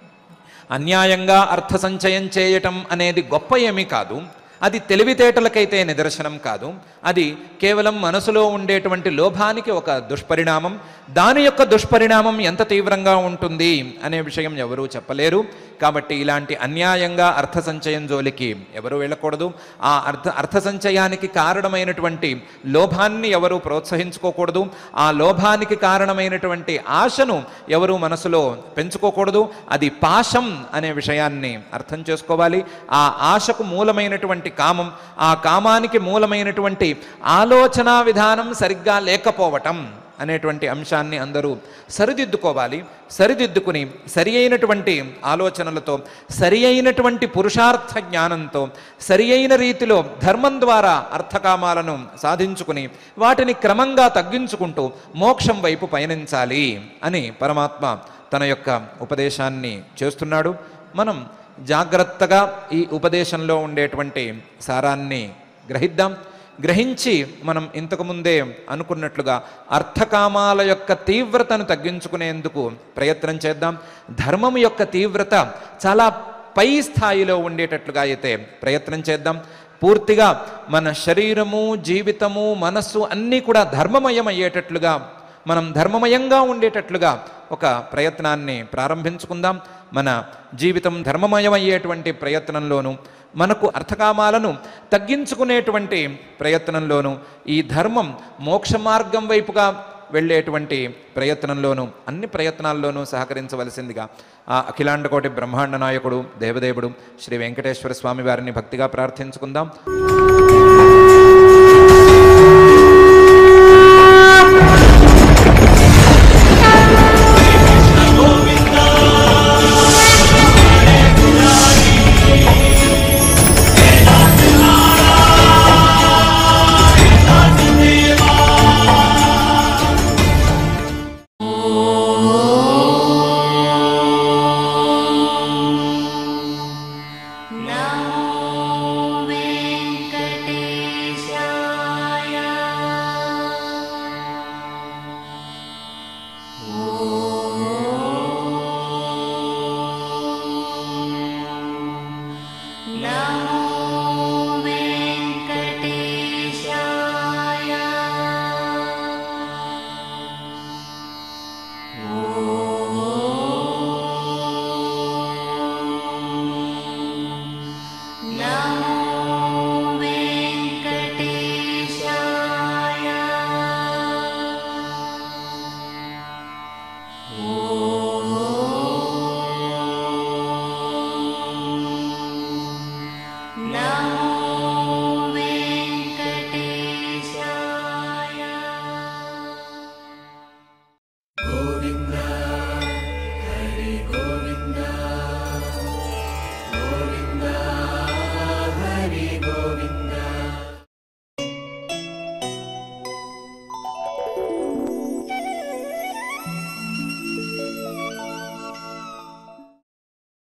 అన్యాయంగా అర్థ సంచయం చేయటం అనేది గొప్ప ఏమీ కాదు అది తెలివితేటలకైతే నిదర్శనం కాదు అది కేవలం మనసులో ఉండేటువంటి లోభానికి ఒక దుష్పరిణామం దాని యొక్క దుష్పరిణామం ఎంత తీవ్రంగా ఉంటుంది అనే విషయం ఎవరూ చెప్పలేరు కాబట్టి ఇలాంటి అన్యాయంగా అర్థ సంచయం జోలికి ఎవరు వెళ్ళకూడదు ఆ అర్థ అర్థ సంచయానికి కారణమైనటువంటి లోభాన్ని ఎవరు ప్రోత్సహించుకోకూడదు ఆ లోభానికి కారణమైనటువంటి ఆశను ఎవరు మనసులో పెంచుకోకూడదు అది పాశం అనే విషయాన్ని అర్థం చేసుకోవాలి ఆ ఆశకు మూలమైనటువంటి కామం ఆ కామానికి మూలమైనటువంటి ఆలోచన విధానం సరిగ్గా లేకపోవటం అనేటువంటి అంశాన్ని అందరూ సరిదిద్దుకోవాలి సరిదిద్దుకుని సరి అయినటువంటి ఆలోచనలతో సరి అయినటువంటి పురుషార్థ జ్ఞానంతో సరి అయిన రీతిలో ధర్మం ద్వారా అర్థకామాలను సాధించుకుని వాటిని క్రమంగా తగ్గించుకుంటూ మోక్షం వైపు పయనించాలి అని పరమాత్మ తన యొక్క ఉపదేశాన్ని చేస్తున్నాడు మనం జాగ్రత్తగా ఈ ఉపదేశంలో ఉండేటువంటి సారాన్ని గ్రహిద్దాం గ్రహించి మనం ఇంతకుముందే అనుకున్నట్లుగా అర్థకామాల యొక్క తీవ్రతను తగ్గించుకునేందుకు ప్రయత్నం చేద్దాం ధర్మం యొక్క తీవ్రత చాలా పై స్థాయిలో ఉండేటట్లుగా అయితే ప్రయత్నం చేద్దాం పూర్తిగా మన శరీరము జీవితము మనస్సు అన్నీ కూడా ధర్మమయం అయ్యేటట్లుగా మనం ధర్మమయంగా ఉండేటట్లుగా ఒక ప్రయత్నాన్ని ప్రారంభించుకుందాం మన జీవితం ధర్మమయమయ్యేటువంటి ప్రయత్నంలోనూ మనకు అర్థకామాలను తగ్గించుకునేటువంటి ప్రయత్నంలోనూ ఈ ధర్మం మోక్ష మార్గం వైపుగా వెళ్ళేటువంటి ప్రయత్నంలోనూ అన్ని ప్రయత్నాల్లోనూ సహకరించవలసిందిగా ఆ అఖిలాండకోటి బ్రహ్మాండ నాయకుడు దేవదేవుడు శ్రీ వెంకటేశ్వర స్వామి వారిని భక్తిగా ప్రార్థించుకుందాం